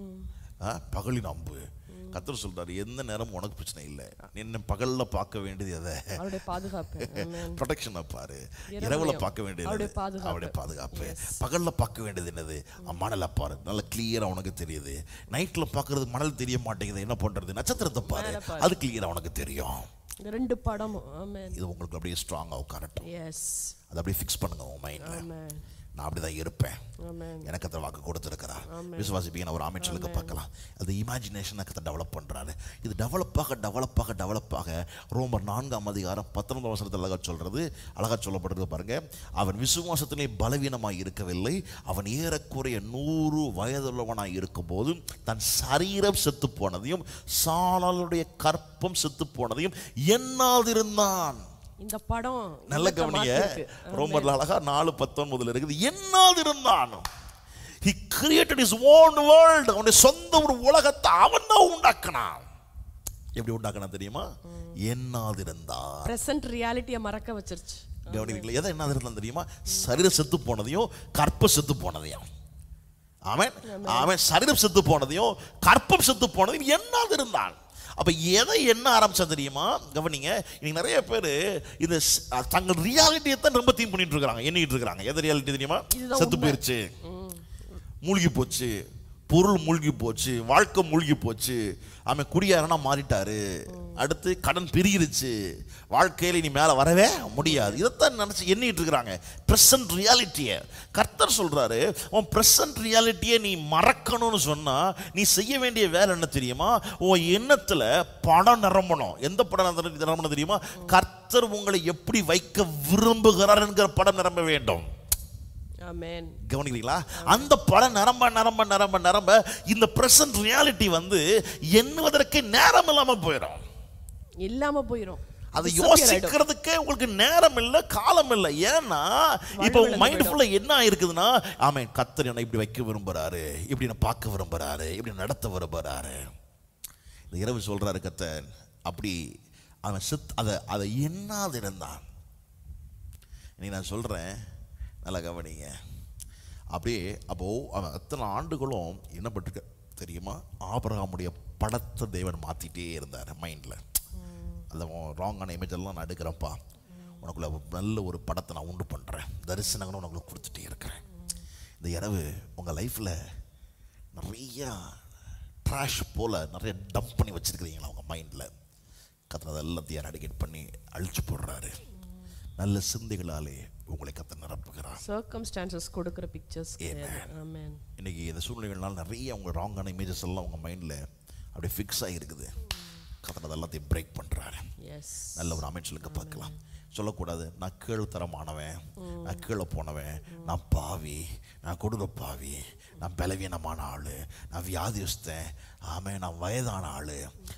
ஆ, பகலின் அம்பு கத்தர் சொல்றாரு எந்த நேரமும் உனக்கு பிரச்சனை இல்லை என்ன பகல்ல பார்க்க வேண்டியது எதை அவருடைய பாதுகாப்பு ஆமென் ப்ரொடெக்ஷனை பாரு இரவுலயும் இரவுல பார்க்க வேண்டியது அவருடைய என்னது? பாதுகாப்பு. அவருடைய பாதுகாப்பு பகல்ல பார்க்க வேண்டியது என்னது மணலை பாரு நல்ல கிளியரா உனக்கு தெரியுது நைட்ல பார்க்கிறது மணல் தெரிய மாட்டேங்குது என்ன பண்றது நட்சத்திரத்தை பாரு மேல பாரு. அது கிளியரா உனக்கு தெரியும் இந்த ரெண்டு படமும் ஆமென் இது உங்களுக்கு அப்படியே ஸ்ட்ராங்கா உட்காரட்டும் எஸ் அதை அப்படியே ஃபிக்ஸ் பண்ணுங்க உங்க மைண்ட்ல ஆமென் நான் அப்படிதான் இருப்பேன் ஆமென் எனக்கு அந்த வாக்கு கொடுத்துருக்கிறார் விசுவாசிப்பீங்க நான் ஒரு அமைச்சலுக்கு பார்க்கலாம் அது இமேஜினேஷனை கத்தை டெவலப் பண்ணுறாரு இது டெவலப் ஆக டெவலப் ஆக டெவலப் ஆக ரோமர் நான்காம் அதிகாரம் பத்தொன்பதாம் வசனத்தில் அழகா சொல்றது அழகா சொல்லப்படுறது பாருங்க அவன் விசுவாசத்திலே பலவீனமாய் இருக்கவில்லை அவன் ஏறக்குறைய நூறு வயதுள்ளவனாய் இருக்கும்போது தன் சரீரம் செத்து போனதையும் சாலாளுடைய கற்பம் செத்து போனதையும் எண்ணாதிருந்தான் இந்த படம் நல்ல உள்ளத்தை கவனிய மாத்திருக்கு. ரோமர்ல அழகா நாலு பத்தொன்பதுல இருக்குது என்னாது இருந்தான் he created his own world அவனுடைய சொந்த ஒரு உலகத்தை அவன் தான் உண்டாக்கினான் எப்படி உண்டாக்கினான் தெரியுமா என்னாது இருந்தான் பிரசன்ட் ரியாலிட்டியை மறக்க வச்சிருச்சு கவனிக்கல எதை என்ன இருந்தான் தெரியுமா சரீரம் செத்து போனதையும் கற்ப செத்து போனதையும் அவன் அவன் சரீரம் செத்து போனதையும் கற்பம் செத்து போனதையும் எண்ணாது இருந்தான் அப்ப எதை என்ன ஆரம்பிச்சா தெரியுமா கவனிங்க இன்னைக்கு நிறைய பேர் இது ஸ்- தங்கள் ரியாலிட்டியை தான் ரொம்ப தீம் பண்ணிட்டு இருக்காங்க எண்ணிட்டு இருக்காங்க எது ரியாலிட்டி தெரியுமா இதுதான் செத்து உண்மை. போயிருச்சு மூழ்கி போச்சு பொருள் மூழ்கி போச்சு வாழ்க்கை மூழ்கி போச்சு அவன் குடியாரனா மாறிட்டாரு அடுத்து கடன் பிரியிருச்சு வாழ்க்கையில இனி மேல வரவே முடியாது இதைத்தான் நினைச்சு எண்ணிட்டு இருக்கிறாங்க பிரசன்ட் ரியாலிட்டியை கர்த்தர் சொல்றாரு உன் பிரசன்ட் ரியாலிட்டியை நீ மறக்கணும்னு சொன்னா நீ செய்ய வேண்டிய வேலை என்ன தெரியுமா உன் எண்ணத்துல படம் நிரம்பணும் எந்த படம் நிர- நிரம்பணும் தெரியுமா கர்த்தர் உங்களை எப்படி வைக்க விரும்புகிறார் என்கிற படம் நிரம்ப வேண்டும் ஆமென் கவனிக்கிறீங்களா அந்த படம் நிரம்ப நிரம்ப நிரம்ப நிரம்ப இந்த பிரசன்ட் ரியாலிட்டி வந்து எண்ணுவதற்கே நேரம் இல்லாம போயிடும் இல்லாம போயிரும் அதை Disappear ஆயிடும். யோசிக்கிறதுக்கே உங்களுக்கு நேரம் இல்லை காலம் இல்லை ஏன்னா இப்போ உங்க வலுவிழந்து மைண்ட் ஃபுல்லா என்ன ஆயிருக்குதுன்னா ஆமென் கத்தர் என்னை இப்படி வைக்க விரும்புறாரு இப்படி என்ன பார்க்க விரும்புறாரு இப்படி நடத்த விரும்புறாரு இந்த இரவு சொல்றாரு கத்தர் அப்படி அவன் சித் அதை அதை எண்ணாது இருந்தான் நீ நான் சொல்றேன் நல்லா கவனிங்க அப்படியே அப்போ அவன் அத்தனை ஆண்டுகளும் என்ன பண்ணிருக்க தெரியுமா ஆபிரகாமுடைய படத்தை தேவன் மாத்திட்டே இருந்தார் மைண்ட்ல அந்த ராங்கான இமேஜ் எல்லாம் நான் எடுக்கிறேன்ப்பா உனக்குள்ள ஒரு நல்ல ஒரு படத்தை நான் உண்டு பண்றேன் தரிசனங்களும் உனக்குள்ள கொடுத்துட்டே இருக்கிறேன் இந்த இரவு உங்க லைஃப்ல நிறைய ட்ராஷ் போல நிறைய டம்ப் பண்ணி வச்சிருக்கிறீங்களா உங்க மைண்ட்ல கத்தனை எல்லாத்தையும் எரடிகேட் பண்ணி அழிச்சு போடுறாரு நல்ல சிந்தைகளாலே உங்களை கத்த நிரப்புகிறார் சர்க்கம்ஸ்டான்சஸ் கொடுக்கிற பிக்சர்ஸ் கிடையாது ஆமென் இன்னைக்கு இந்த சூழ்நிலைகள்னால நிறைய உங்க ராங்கான இமேஜஸ் எல்லாம் உங்க மைண்ட்ல அப்படியே ஃபிக்ஸ் ஆகிருக்குது கத்தனை எல்லாத்தையும் பிரேக் பண்றாரு எஸ் நல்ல ஒரு அமைச்சலுக்கு பார்க்கலாம் சொல்லக்கூடாது நான் கீழ்த்தரமானவன் நான் கீழே போனவன் நான் பாவி நான் கொடூர பாவி நான் பலவீனமான ஆள் நான் வியாதிஸ்தேன் ஆமே நான் வயதான ஆள்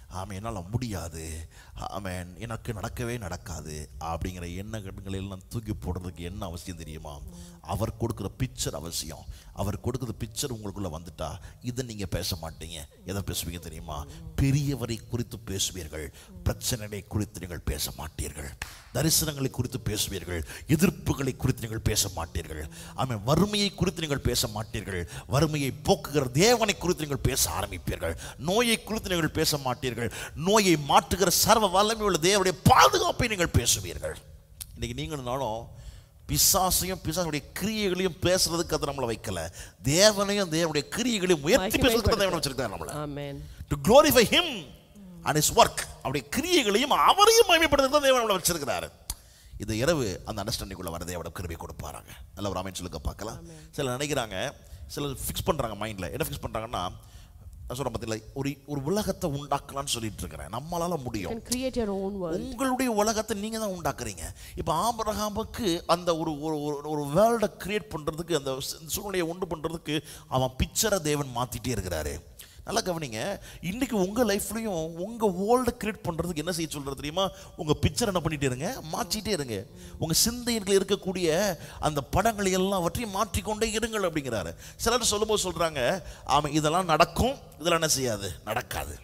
ஆமாம் என்னால் முடியாது ஆமென் எனக்கு நடக்கவே நடக்காது அப்படிங்கிற எண்ணங்களை எல்லாம் தூக்கி போடுறதுக்கு என்ன அவசியம் தெரியுமா அவர் கொடுக்குற பிக்சர் அவசியம் அவர் கொடுக்குற பிக்சர் உங்களுக்குள்ள வந்துட்டா இதை நீங்கள் பேச மாட்டீங்க எதை பேசுவீங்க தெரியுமா பெரியவரை குறித்து பேசுவீர்கள் பிரச்சனைகளை குறித்து நீங்கள் பேச மாட்டீர்கள் தரிசனங்களை குறித்து பேசுவீர்கள் எதிர்ப்புகளை குறித்து நீங்கள் பேச மாட்டீர்கள் ஆமென் வறுமையை குறித்து நீங்கள் பேச மாட்டீர்கள் வறுமையை போக்குகிற தேவனை குறித்து நீங்கள் பேச ஆரம்பிப்பீர்கள் நோயை குறித்து நீங்கள் பேச மாட்டீர்கள் நோயை மாற்றுகிற சர்வ வல்லமை உள்ள தேவனுடைய பாதுகாப்பை நீங்கள் பேசுவீர்கள் இன்னைக்கு நீங்களும் நானும் பிசாசையும் பிசாசுடைய கிரியைகளையும் பேசுறதுக்கு அது நம்மளை வைக்கல தேவனையும் தேவனுடைய கிரியைகளையும் உயர்த்தி பேசுறதுக்கு தேவன் வச்சிருக்காரு நம்மளை amen to glorify him and his work அவருடைய கிரியைகளையும் அவரையும் மகிமைப்படுத்த தேவன் நம்மளை வச்சிருக்கிறாரு இந்த இரவு அந்த அண்டர்ஸ்டாண்டிங்குள்ள வர தேவன கிருபை கொடுப்பாராங்க நல்ல ஒரு அமைச்சு சொல்லுங்க பார்க்கலாம் சிலர் நினைக்கிறாங்க சிலர் ஃபிக்ஸ் பண்றாங்க மைண்ட்ல என்ன ஃபிக்ஸ் பண்றாங்கன்னா நான் சொல்றேன் பார்த்தீங்களா ஒரு ஒரு உலகத்தை உண்டாக்கலாம்னு சொல்லிட்டு இருக்கிறேன் நம்மளால முடியும் can create your own world உங்களுடைய உலகத்தை நீங்க தான் உண்டாக்குறீங்க இப்போ ஆபிரகாமுக்கு அந்த ஒரு ஒரு ஒரு- ஒரு வேர்ல்டை கிரியேட் பண்றதுக்கு அந்த சூழ்நிலையை உண்டு பண்றதுக்கு அவன் பிக்சரை தேவன் மாத்திட்டே இருக்கிறாரு நல்லா கவனிங்க இன்னைக்கு உங்க லைஃப்லயும் உங்க வேர்ல்டை கிரியேட் பண்றதுக்கு என்ன செய்ய சொல்றது தெரியுமா உங்க பிக்சர் என்ன பண்ணிட்டே இருங்க மாற்றிட்டே இருங்க உங்க சிந்தையில் இருக்கக்கூடிய அந்த படங்களை எல்லாவற்றையும் மாற்றிக்கொண்டே இருங்கள் அப்படிங்கிறாரு சிலர் சொல்லும்போது சொல்றாங்க ஆமா இதெல்லாம் நடக்கும் இதெல்லாம் என்ன செய்யாது நடக்காது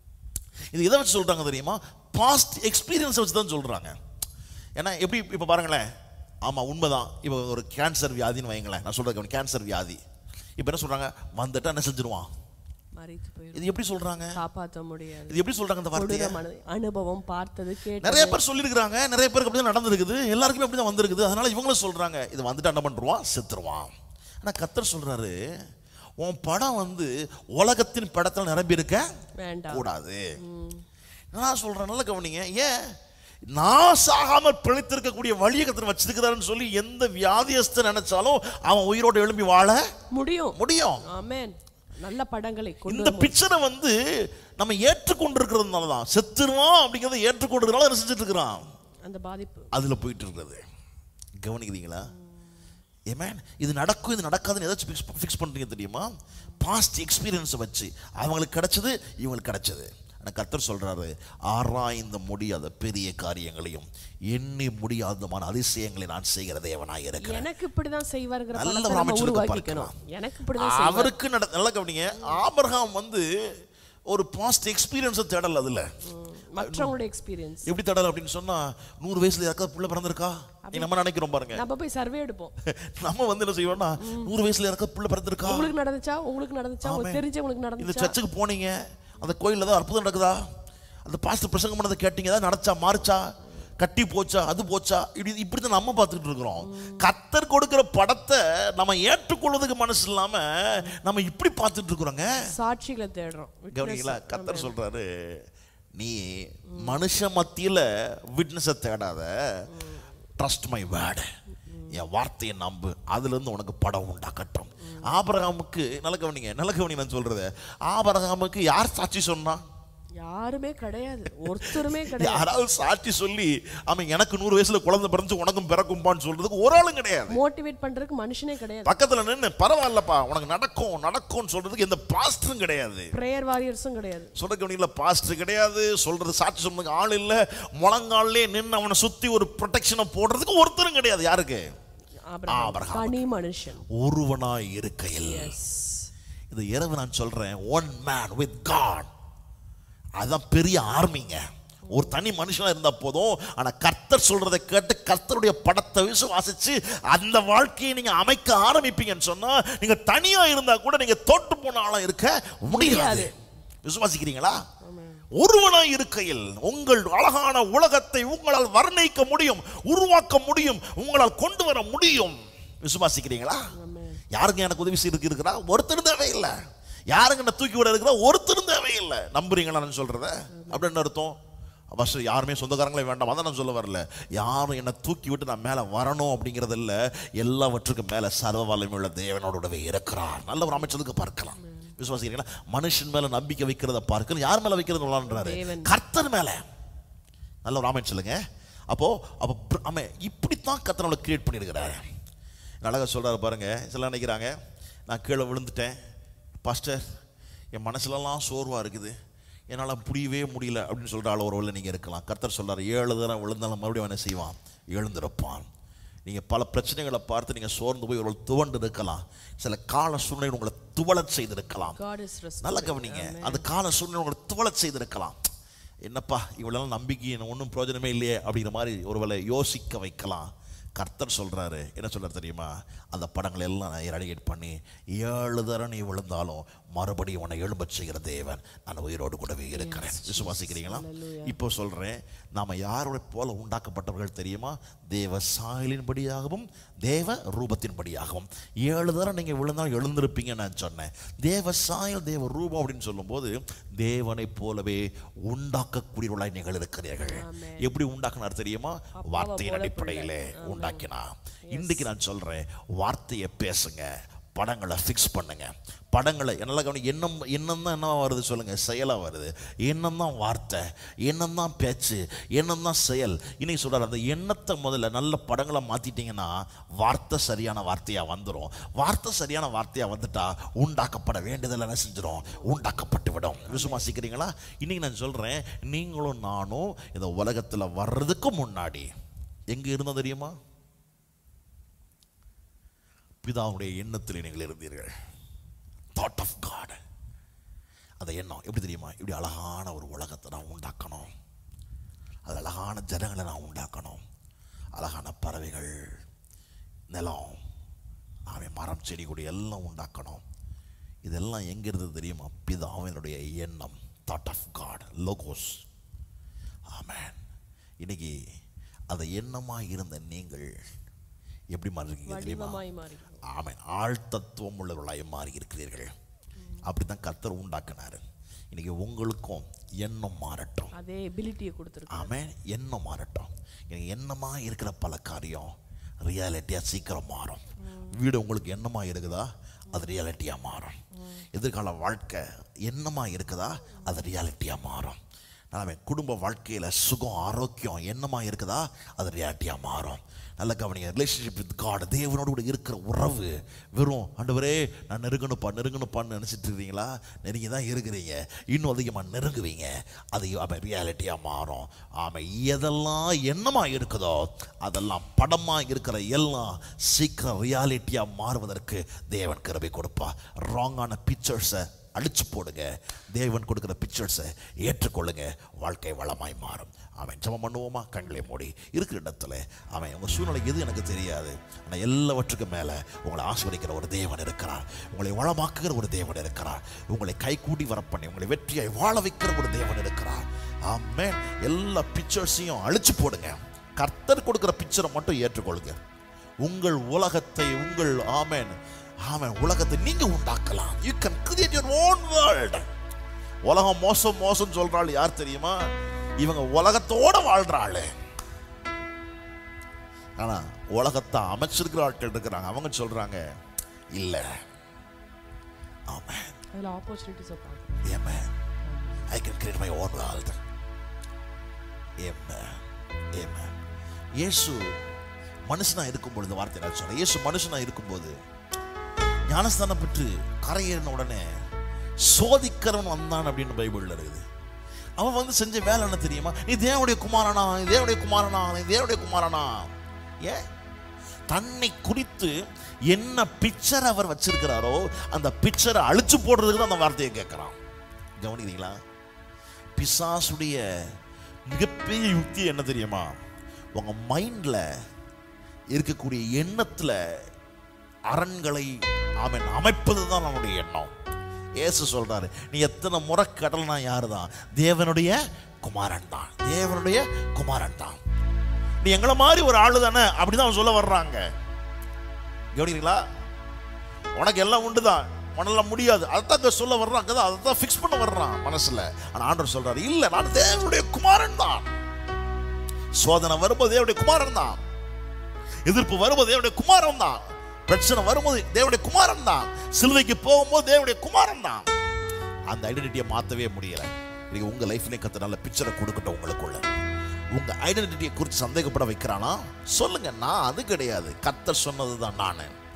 இது எதை வச்சு சொல்றாங்க தெரியுமா பாஸ்ட் எக்ஸ்பீரியன்ஸ் வச்சு தான் சொல்றாங்க ஏன்னா எப்படி இப்போ பாருங்களேன் ஆமாம் உண்மைதான் இப்போ ஒரு கேன்சர் வியாதின்னு வைங்களேன் நான் சொல்றது கேன்சர் வியாதி இப்போ என்ன சொல்றாங்க வந்துட்டா என்ன செஞ்சிருவான் மறித்து போயிடும் இது எப்படி சொல்றாங்க காப்பாற்ற முடியாது இது எப்படி சொல்றாங்க இந்த வார்த்தையை கொடூரமான அனுபவம் பார்த்தது கேட்டது நிறைய பேர் சொல்லியிருக்கிறாங்க நிறைய பேருக்கு அப்படி தான் நடந்திருக்குது எல்லாருக்குமே அப்படி தான் வந்திருக்குது அதனால இவங்களும் சொல்றாங்க இது வந்துட்டு என்ன பண்ணுவான் செத்துருவான் ஆனால் கத்தர் சொல்றாரு உன் படம் வந்து உலகத்தின் படத்தில் நிரம்பி இருக்க வேண்டாம் கூடாது நான் சொல்றேன் நல்ல கவனிங்க ஏன் நான் சாகாமல் பிழைத்திருக்கக்கூடிய வழியை கத்தர் வச்சிருக்கிறாருன்னு சொல்லி எந்த வியாதியஸ்த நினைச்சாலும் அவன் உயிரோடு எழும்பி வாழ முடியும் முடியும் ஆமென் நல்ல படங்களை கொண்டு இந்த பிக்சரை வந்து நம்ம ஏற்றுக்கொண்டிருக்கிறதுனால தான் செத்துருவான் அப்படிங்கிறத ஏற்றுக்கொண்டிருக்கிறனால என்ன செஞ்சுட்டு இருக்கிறான் அந்த பாதிப்பு அதுல போயிட்டு இருக்கிறது கவனிக்கிறீங்களா ஏமேன் இது நடக்கும் இது நடக்காதுன்னு ஏதாச்சும் ஃபிக்ஸ் ஃபிக்ஸ் பண்ணுறீங்க தெரியுமா பாஸ்ட் எக்ஸ்பீரியன்ஸை வச்சு அவங்களுக்கு கிடைச்சது இவங்களுக்கு கிடைச்சது ஆனால் கர்த்தர் சொல்றாரு ஆராய்ந்த முடியாத பெரிய காரியங்களையும் எண்ணி முடியாதமான அதிசயங்களை நான் செய்கிற தேவனாய் இருக்கிறேன் எனக்கு இப்படிதான் செய்வாருங்கிற நல்ல படத்தை ஒரு நம்ம அமைச்சருக்கு உருவாக்கிக்கணும் எனக்கு இப்படிதான் செய்வார். அவருக்கு நட நல்லா கவனிங்க ஆபிரகாம் வந்து ஒரு பாஸ்ட் எக்ஸ்பீரியன்ஸை தேடல அதுல மற்றவங்களுடைய எக்ஸ்பீரியன்ஸ் எப்படி தேடல அப்படின்னு சொன்னா நூறு வயசுல யாருக்காவது புள்ள பிறந்திருக்கா நீ நம்ம நினைக்கிறோம் பாருங்க நம்ம போய் சர்வே எடுப்போம் நம்ம வந்து என்ன செய்வோம்னா நூறு வயசுல யாருக்காவது புள்ள பிறந்திருக்கா உங்களுக்கு நடந்துச்சா உங்களுக்கு நடந்துச்சா உங்களுக்கு தெரிஞ்சவங்களுக்கு இந்த நடந்துச்சா சர்ச்சுக்கு போனீங்க அந்த கோயில்ல தான் அற்புதம் நடக்குதா அந்த பாஸ்டர் பிரசங்கம் பண்ணதை கேட்டீங்க ஏதாவது நடச்சா மாறுச்சா கட்டி போச்சா அது போச்சா இப்படி இப்படி தான் நம்ம பார்த்துக்கிட்டு இருக்கிறோம் கத்தர் கொடுக்கிற படத்தை நம்ம ஏற்றுக்கொள்வதுக்கு மனசு இல்லாம நம்ம இப்படி பார்த்துட்டு இருக்கிறோங்க சாட்சிகளை தேடுறோம் கவனிங்களா கத்தர் சொல்றாரு நீ மனுஷ மத்தியில விட்னஸை தேடாத ட்ரஸ்ட் மை வேர்டு என் வார்த்தையை நம்பு அதுல இருந்து உனக்கு படம் உண்டாக்கட்டும் ஆபரகாமுக்கு நல்ல கவனிங்க நல்ல கவனி நான் சொல்றது ஆபரகாமுக்கு யார் சாட்சி சொன்னா யாருமே கிடையாது ஒருத்தருமே கிடையாது யாராவது சாட்சி சொல்லி அவன் எனக்கு நூறு வயசுல குழந்தை பிறந்து உனக்கும் பிறக்கும்பான்னு சொல்றதுக்கு ஒரு ஆளும் கிடையாது மோட்டிவேட் பண்றதுக்கு மனுஷனே கிடையாது பக்கத்துல நின்னு பரவாயில்லப்பா உனக்கு நடக்கும் நடக்கும்னு சொல்றதுக்கு எந்த பாஸ்டரும் கிடையாது பிரேயர் வாரியர்ஸும் கிடையாது சொல்ற கவனியில் பாஸ்டர் கிடையாது சொல்றது சாட்சி சொல்றதுக்கு ஆள் இல்ல முழங்காலே நின்று அவனை சுத்தி ஒரு ப்ரொடெக்ஷனை போடுறதுக்கு ஒருத்தரும் கிடையாது யாருக்கு ஆபிரகாம் ஆபிரகாம். தனி மனுஷன் ஒருவனாய் இருக்கையில் எஸ் இந்த இரவு நான் சொல்றேன் ஒன் மேன் வித் காட் அதான் பெரிய ஆர்மிங்க ஒரு தனி மனுஷனா இருந்தா போதும் ஆனா கர்த்தர் சொல்றதை கேட்டு கர்த்தருடைய படத்தை விசுவாசிச்சு அந்த வாழ்க்கையை நீங்க அமைக்க ஆரம்பிப்பீங்கன்னு சொன்னா நீங்க தனியா இருந்தா கூட நீங்க தோட்டு போன ஆளா இருக்க முடியாது விசுவாசிக்கிறீங்களா ஒருவனாய் இருக்கையில் உங்கள் அழகான உலகத்தை உங்களால் வர்ணிக்க முடியும் உருவாக்க முடியும் உங்களால் கொண்டு வர முடியும் விசுவாசிக்கிறீங்களா யாருங்க எனக்கு உதவி செய்யறதுக்கு இருக்கிறா ஒருத்தரும் தேவையில்லை யாருங்க என்ன தூக்கி விட இருக்கிறா ஒருத்தரும் தேவையில்லை நம்புறீங்களா நான் சொல்றத அப்படின்னு அர்த்தம் ஃபஸ்ட்டு யாருமே சொந்தக்காரங்களே வேண்டாம் அதான் நான் சொல்ல வரல யாரும் என்னை தூக்கி விட்டு நான் மேலே வரணும் அப்படிங்கிறது இல்லை எல்லாவற்றுக்கும் மேலே சர்வ வல்லமையுள்ள தேவனோடவே இருக்கிறார் நல்ல ஒரு அமைச்சதுக்கு பார்க்கலாம் விசுவாசிக்கிறீங்களா மனுஷன் மேல நம்பிக்கை வைக்கிறத பார்க்கணும் யார் மேல வைக்கிறது நல்லான்றாரு தேவன். கர்த்தர் மேல நல்ல ஒரு ஆமென் சொல்லுங்க அப்போ அப்போ பிர- ஆமென் இப்படித்தான் கர்த்தர் நம்மளை கிரியேட் பண்ணியிருக்கிறாரு அழகா சொல்றாரு பாருங்க சில நினைக்கிறாங்க நான் கீழே விழுந்துட்டேன் பாஸ்டர் என் மனசுலலாம் சோர்வா இருக்குது என்னால் புரியவே முடியல அப்படின்னு சொல்கிற ஆள் ஒரு நீங்கள் இருக்கலாம் கர்த்தர் சொல்றாரு ஏழு தரம் விழுந்தாலும் மறுபடியும் அவன் என்ன செய்வான் எழுந்திருப்பான் நீங்கள் பல பிரச்சனைகளை பார்த்து நீங்கள் சோர்ந்து போய் ஒரு துவண்டு இருக்கலாம் சில கால சூழ்நிலை உங்களை துவளச் செய்திருக்கலாம் God is restoring. நல்லா கவனிங்க அந்த கால சூழ்நிலை உங்களை துவளச் செய்திருக்கலாம் என்னப்பா இவ்வளவு நம்பிக்கை எனக்கு ஒன்றும் பிரயோஜனமே இல்லையே அப்படிங்கிற மாதிரி ஒருவேளை யோசிக்க வைக்கலாம் கர்த்தர் சொல்றாரு என்ன சொல்றாரு தெரியுமா அந்த படங்களை எல்லாம் நான் எரடிகேட் பண்ணி ஏழு தரம் நீ விழுந்தாலும் மறுபடியும் உன்னை எழும்பச் செய்கிற தேவன் நான் உயிரோடு கூடவே இருக்கிறேன் விசுவாசிக்கிறீங்களா இப்போ சொல்றேன் நாம யாரோட போல உண்டாக்கப்பட்டவர்கள் தெரியுமா தேவ சாயலின்படியாகவும் தேவ ரூபத்தின்படியாகவும் ஏழு தரம் நீங்க விழுந்தாலும் எழுந்திருப்பீங்க நான் சொன்னேன் தேவ சாயல் தேவ ரூபம் அப்படின்னு சொல்லும்போது தேவனைப் போலவே உண்டாக்கக்கூடியவர்களாய் நீங்கள் இருக்கிறீர்கள் எப்படி உண்டாக்குனார் தெரியுமா வார்த்தையின் அடிப்படையிலே உண்டாக்கினா இன்றைக்கு நான் சொல்றேன் வார்த்தையை பேசுங்க படங்களை ஃபிக்ஸ் பண்ணுங்க படங்களை என்னால் கவனி எண்ணம் எண்ணம் தான் என்ன வருது சொல்லுங்க செயலாக வருது எண்ணம் தான் வார்த்தை எண்ணம் தான் பேச்சு எண்ணம் தான் செயல் இன்னைக்கு சொல்றாரு அந்த எண்ணத்தை முதல்ல நல்ல படங்களை மாற்றிட்டீங்கன்னா வார்த்தை சரியான வார்த்தையாக வந்துடும் வார்த்தை சரியான வார்த்தையாக வந்துட்டா உண்டாக்கப்பட வேண்டியதில் என்ன செஞ்சிடும் உண்டாக்கப்பட்டு விடும் விசுவாசிக்கிறீங்களா இன்னைக்கு நான் சொல்கிறேன் நீங்களும் நானும் இந்த உலகத்தில் வர்றதுக்கு முன்னாடி எங்கே இருந்தோம் தெரியுமா பிதாவுடைய எண்ணத்தில் நீங்கள் இருந்தீர்கள் தாட் ஆஃப் காட் அந்த எண்ணம் எப்படி தெரியுமா இப்படி அழகான ஒரு உலகத்தை நான் உண்டாக்கணும் அது அழகான ஜனங்களை நான் உண்டாக்கணும் அழகான பறவைகள் நிலம் அவன் மரம் செடி கொடி எல்லாம் உண்டாக்கணும் இதெல்லாம் எங்க இருந்தது தெரியுமா பிதாவினுடைய எண்ணம் thought of God logos amen இன்னைக்கு அந்த எண்ணமாக இருந்த நீங்கள் எப்படி மாறி இருக்கீங்க தெரியுமா வடிவமாய் மாறி ஆமென் ஆள் தத்துவம் உள்ளவர்களாய் மாறி இருக்கிறீர்கள் அப்படித்தான் கர்த்தர் உண்டாக்கினாரு இன்னைக்கு உங்களுக்கும் எண்ணம் மாறட்டும் அதே எபிலிட்டியை கொடுத்துருக்கு ஆமென் எண்ணம் மாறட்டும் எனக்கு எண்ணமா இருக்கிற பல காரியம் ரியாலிட்டியா சீக்கிரம் மாறும் வீடு உங்களுக்கு எண்ணமா இருக்குதா அது ரியாலிட்டியா மாறும் எதிர்கால வாழ்க்கை எண்ணமா இருக்குதா அது ரியாலிட்டியா மாறும் நாம குடும்ப வாழ்க்கையில சுகம் ஆரோக்கியம் எண்ணமா இருக்குதா அது ரியாலிட்டியா மாறும் நல்ல கவனிங்க ரிலேஷன்ஷிப் வித் காட் தேவனோடு கூட இருக்கிற உறவு வெறும் ஆண்டவரே நான் நெருங்கணுப்பா நெருங்கணுப்பான்னு நினச்சிட்டு இருக்கீங்களா நெருங்கி தான் இருக்கிறீங்க இன்னும் அதிகமாக நெருங்குவீங்க அது அவன் ரியாலிட்டியாக மாறும் ஆமாம் எதெல்லாம் எண்ணமாக இருக்குதோ அதெல்லாம் படமாக இருக்கிற எல்லாம் சீக்கிரம் ரியாலிட்டியாக மாறுவதற்கு தேவன் கிருபை கொடுப்பா ராங்கான பிக்சர்ஸை அழிச்சு போடுங்க தேவன் கொடுக்குற பிக்சர்ஸை ஏற்றுக்கொள்ளுங்க வாழ்க்கை வளமாய் மாறும் அவன் ஜெபம் பண்ணுவோமா கண்களை மூடி இருக்கிற இடத்துல அவன் உங்கள் சூழ்நிலை எது எனக்கு தெரியாது ஆனால் எல்லாவற்றுக்கும் மேலே உங்களை ஆஸ்வதிக்கிற ஒரு தேவன் இருக்கிறார் உங்களை வளமாக்குகிற ஒரு தேவன் இருக்கிறார் உங்களை கைகூடி வர பண்ணி உங்களை வெற்றியை வாழ வைக்கிற ஒரு தேவன் இருக்கிறார் ஆமென் எல்லா பிக்சர்ஸையும் அழிச்சு போடுங்க கர்த்தர் கொடுக்குற பிக்சரை மட்டும் ஏற்றுக்கொள்ளுங்க உங்கள் உலகத்தை உங்கள் ஆமென் ஆமென் உலகத்தை நீங்க உண்டாக்கலாம் you can create your own world உலகம் மோசம் மோசம் சொல்றாள் யார் தெரியுமா இவங்க உலகத்தோட வாழ்றாள் ஆனா உலகத்தை அமைச்சிருக்கிற ஆட்கள் இருக்கிறாங்க அவங்க சொல்றாங்க இல்ல ஆமென் அதில் ஆப்பர்ச்சுனிட்டிஸை பார்க்கணும் Amen. I can create my own world. Amen. Amen. இயேசு மனுஷனா இருக்கும் பொழுது வார்த்தை நான் சொல்றேன் இயேசு மனுஷனா இருக்கும்போது ஞானஸ்தானம் பெற்று கரையேறின உடனே சோதிக்கிறவன் வந்தான் அப்படின்னு பைபிள்ல இருக்குது அவன் வந்து செஞ்ச வேலை என்ன தெரியுமா நீ தேவனுடைய குமாரனா நீ தேவனுடைய குமாரனா நீ தேவனுடைய குமாரனா ஏன் தன்னை குறித்து என்ன பிக்சர் அவர் வச்சிருக்கிறாரோ அந்த பிக்சரை அழிச்சு போடுறதுக்கு தான் அந்த வார்த்தையை கேட்கிறான் கவனிக்கிறீங்களா பிசாசுடைய மிகப்பெரிய யுக்தி என்ன தெரியுமா உங்க மைண்ட்ல இருக்கக்கூடிய எண்ணத்துல அரண்களை அவன் அமைப்பது தான் நம்முடைய எண்ணம் இயேசு சொல்றாரு நீ எத்தனை முறை கடல்னா யாரு தான் தேவனுடைய குமாரன் தான் தேவனுடைய குமாரன் தான் நீ எங்களை மாதிரி ஒரு ஆளு தானே அப்படிதான் அவன் சொல்ல வர்றாங்க கவனிக்கிறீங்களா உனக்கு எல்லாம் உண்டுதான் உனெல்லாம் முடியாது அதான் அங்க சொல்ல வர்றாங்க தான் அதை தான் ஃபிக்ஸ் பண்ண வர்றான் மனசுல ஆனா ஆண்டவர் சொல்றாரு இல்ல நான் தேவனுடைய குமாரன் தான் சோதனை வரும்போது தேவனுடைய குமாரன் தான் எதிர்ப்பு வரும்போது தேவனுடைய குமாரன் தான் பிரச்சனை வரும்போது தேவனுடைய குமாரன் தான் சிலுவைக்கு போகும்போது தேவனுடைய குமாரன் தான் அந்த ஐடென்டிட்டியை மாற்றவே முடியல இன்னைக்கு உங்க லைஃப்லயே கத்த நல்ல பிக்சரை கொடுக்கட்டும் உங்களுக்குள்ள உங்க ஐடென்டிட்டியை குறித்து சந்தேகப்பட வைக்கிறானா சொல்லுங்க நான் அது கிடையாது கத்தர் சொன்னது தான் நான்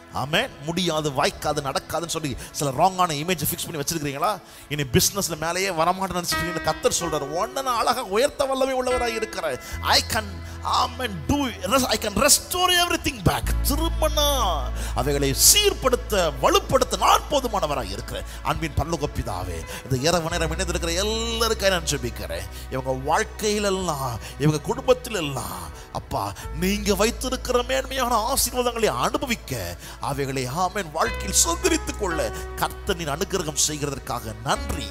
ஆமே முடியாது வாய்க்காது நடக்காதுன்னு சொல்லி சில ராங்கான இமேஜ் ஃபிக்ஸ் பண்ணி வச்சிருக்கீங்களா இனி பிசினஸ்ல மேலேயே வரமாட்டேன்னு நினைச்சிட்டு கத்தர் சொல்றாரு ஒன்னு நான் அழகா உயர்த்த வல்லமை உள்ளவராக இருக்கிறேன் I can amen do I can restore everything back திரும்பனா அவைகளை சீர்படுத்த வலுப்படுத்த நான் போதுமானவராக இருக்கிறேன் அன்பின் பரலோக பிதாவே இந்த இரவு நேரம் இணைந்திருக்கிற எல்லாருக்கும் நான் ஜெபிக்கிறேன் இவங்க வாழ்க்கையிலெல்லாம் இவங்க குடும்பத்திலெல்லாம் அப்பா நீங்க வைத்திருக்கிற மேன்மையான ஆசீர்வாதங்களை அனுபவிக்க அவைகளை ஆமென் வாழ்க்கையில் சுதந்திரித்துக் கொள்ள கர்த்தனின் அனுகிரகம் செய்கிறதற்காக நன்றி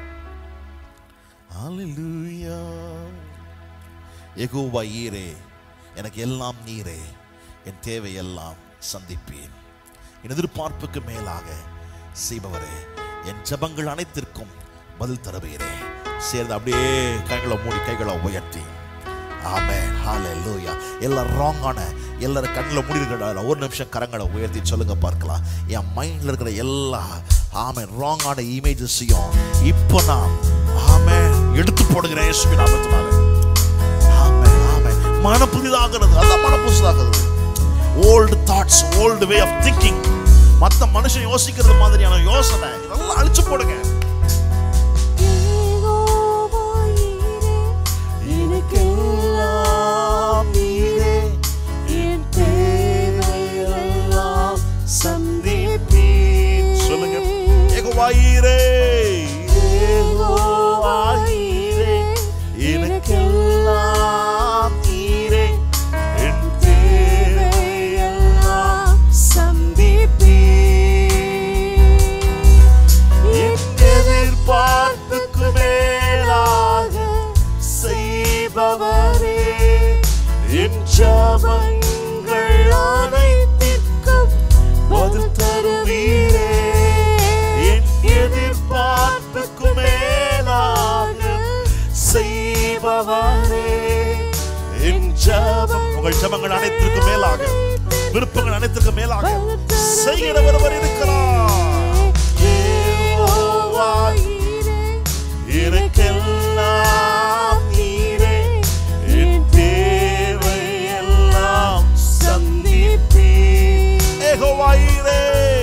ஹalleluya யெகோவா ஈரே எனக்கு எல்லாம் நீரே என் தேவையெல்லாம் சந்திப்பேன் என் எதிர்பார்ப்புக்கு மேலாக செய்பவரே என் ஜெபங்கள் அனைத்திற்கும் பதில் தருவீரே சேர்ந்து அப்படியே கைகளை மூடி கைகளை உயர்த்தி ஆமே ஹalleluya எல்லாம் ராங்கான எல்லாரும் கண்ணில் மூடிருக்கடா ஒரு நிமிஷம் கரங்களை உயர்த்தி சொல்லுங்க பார்க்கலாம் என் மைண்ட்ல இருக்கிற எல்லா ஆமே ராங்கான இமேஜஸையும் இப்போ நான் ஆமே எடுத்து போடுகிறேன் இயேசுவின் நாமத்தினால ஆமே ஆமே மன புதிதாகிறது அதான் மன புதுசாகிறது old thoughts old way of thinking மத்த மனுஷன் யோசிக்கிறது மாதிரியான யோசனை இதெல்லாம் அழிச்சு போடுங்க எனக்கெல்லாம் நீரே என் தேவையெல்லாம் சந்திப்பீர் சொல்லுங்க யெகோவாயீரே யெகோவாயீரே, எனக்கெல்லாம் நீரே என் தேவையெல்லாம் சந்திப்பீர். என் எதிர்பார்ப்புக்கு மேலாக செய்பவரே என் ஜபங்கள் அனைத்திற்கும் பதில் தருவீரே என் எதிர்பார்ப்புக்கு மேலாக செய்பவரே என் ஜெபம் உங்கள் ஜெபங்கள் அனைத்திற்கும் மேலாக விருப்பங்கள் அனைத்திற்கும் மேலாக செய்கிற ஒருவர் இருக்கிறார் யெகோவாயீரே, எனக்கெல்லாம் நீரே என் தேவையெல்லாம் சந்திப்பீர். யெகோவாயீரே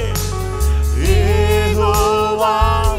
யெகோவா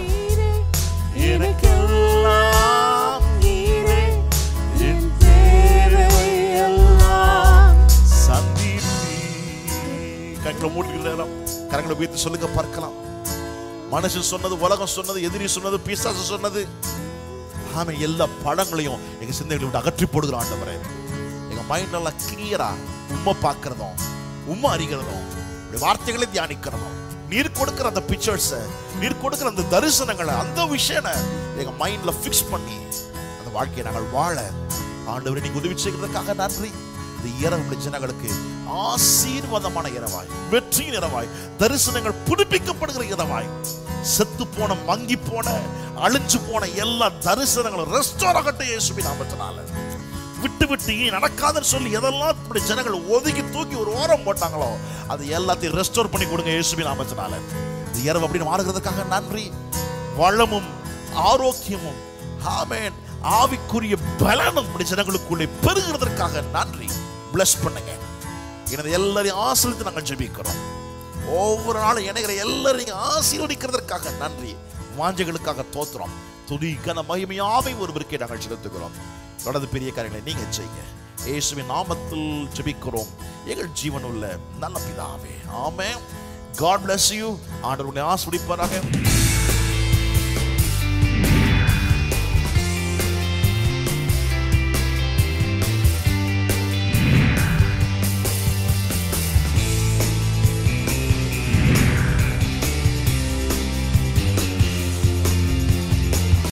எனக்கெல்லாம் நீரே என் தேவையெல்லாம் சந்திப்பி கண்களை மூடிக்கிற நேரம் கரங்களை வைத்து சொல்லுங்க பார்க்கலாம் மனுஷன் சொன்னது உலகம் சொன்னது எதிரி சொன்னது பிசாசு சொன்னது ஆமே எல்லா படங்களையும் எங்க சிந்தைகளை விட்டு அகற்றி போடுகிற ஆண்டவரே எங்க மைண்ட் நல்லா கிளியரா உண்மை பார்க்கறதும் உண்மை அறிகிறதும் உடைய வார்த்தைகளை தியானிக்கிறதும் நீர் கொடுக்கிற அந்த பிக்சர்ஸ் நீர் கொடுக்கிற அந்த தரிசனங்களை அந்த விஷயனை எங்க மைண்ட்ல ஃபிக்ஸ் பண்ணி அந்த வாழ்க்கையை நாங்கள் வாழ ஆண்டவரை நீங்க உதவி செய்கிறதுக்காக நன்றி இந்த இரவு ஜனங்களுக்கு ஆசீர்வாதமான இரவாய் வெற்றியின் இரவாய் தரிசனங்கள் புதுப்பிக்கப்படுகிற இரவாய் செத்து போன மங்கி போன அழிஞ்சு போன எல்லா தரிசனங்களும் ரெஸ்டோர் ஆகட்டும் இயேசுவின் நாமத்தினால விட்டு விட்டு இனி நடக்காதுன்னு சொல்லி எதெல்லாம் இப்படி ஜனங்கள் ஒதுக்கி தூக்கி ஒரு ஓரம் போட்டாங்களோ அது எல்லாத்தையும் ரெஸ்டோர் பண்ணி கொடுங்க இயேசுவின் நாமத்தினால இந்த இரவு அப்படின்னு மாறுகிறதுக்காக நன்றி வளமும் ஆரோக்கியமும் ஆமென் ஆவிக்குரிய பலனும் இப்படி ஜனங்களுக்குள்ளே பெருகிறதற்காக நன்றி bless பண்ணுங்க எனது எல்லாரையும் ஆசிரியத்து நாங்கள் ஜெபிக்கிறோம் ஒவ்வொரு நாளும் இணைகிற எல்லாரையும் நீங்க ஆசீர்வதிக்கிறதற்காக நன்றி வாஞ்சைகளுக்காக தோத்துறோம் துதி கன மகிமையாவை ஒருவருக்கே நாங்கள் செலுத்துகிறோம் தொடர்ந்து பெரிய காரியங்களை நீங்க செய்ய இயேசுவின் நாமத்தில் ஜெபிக்கிறோம் எங்கள் ஜீவனுள்ள நல்ல பிதாவே ஆமென் காட் bless யூ ஆண்டவர் உங்களை ஆஸ்வதிப்பாராக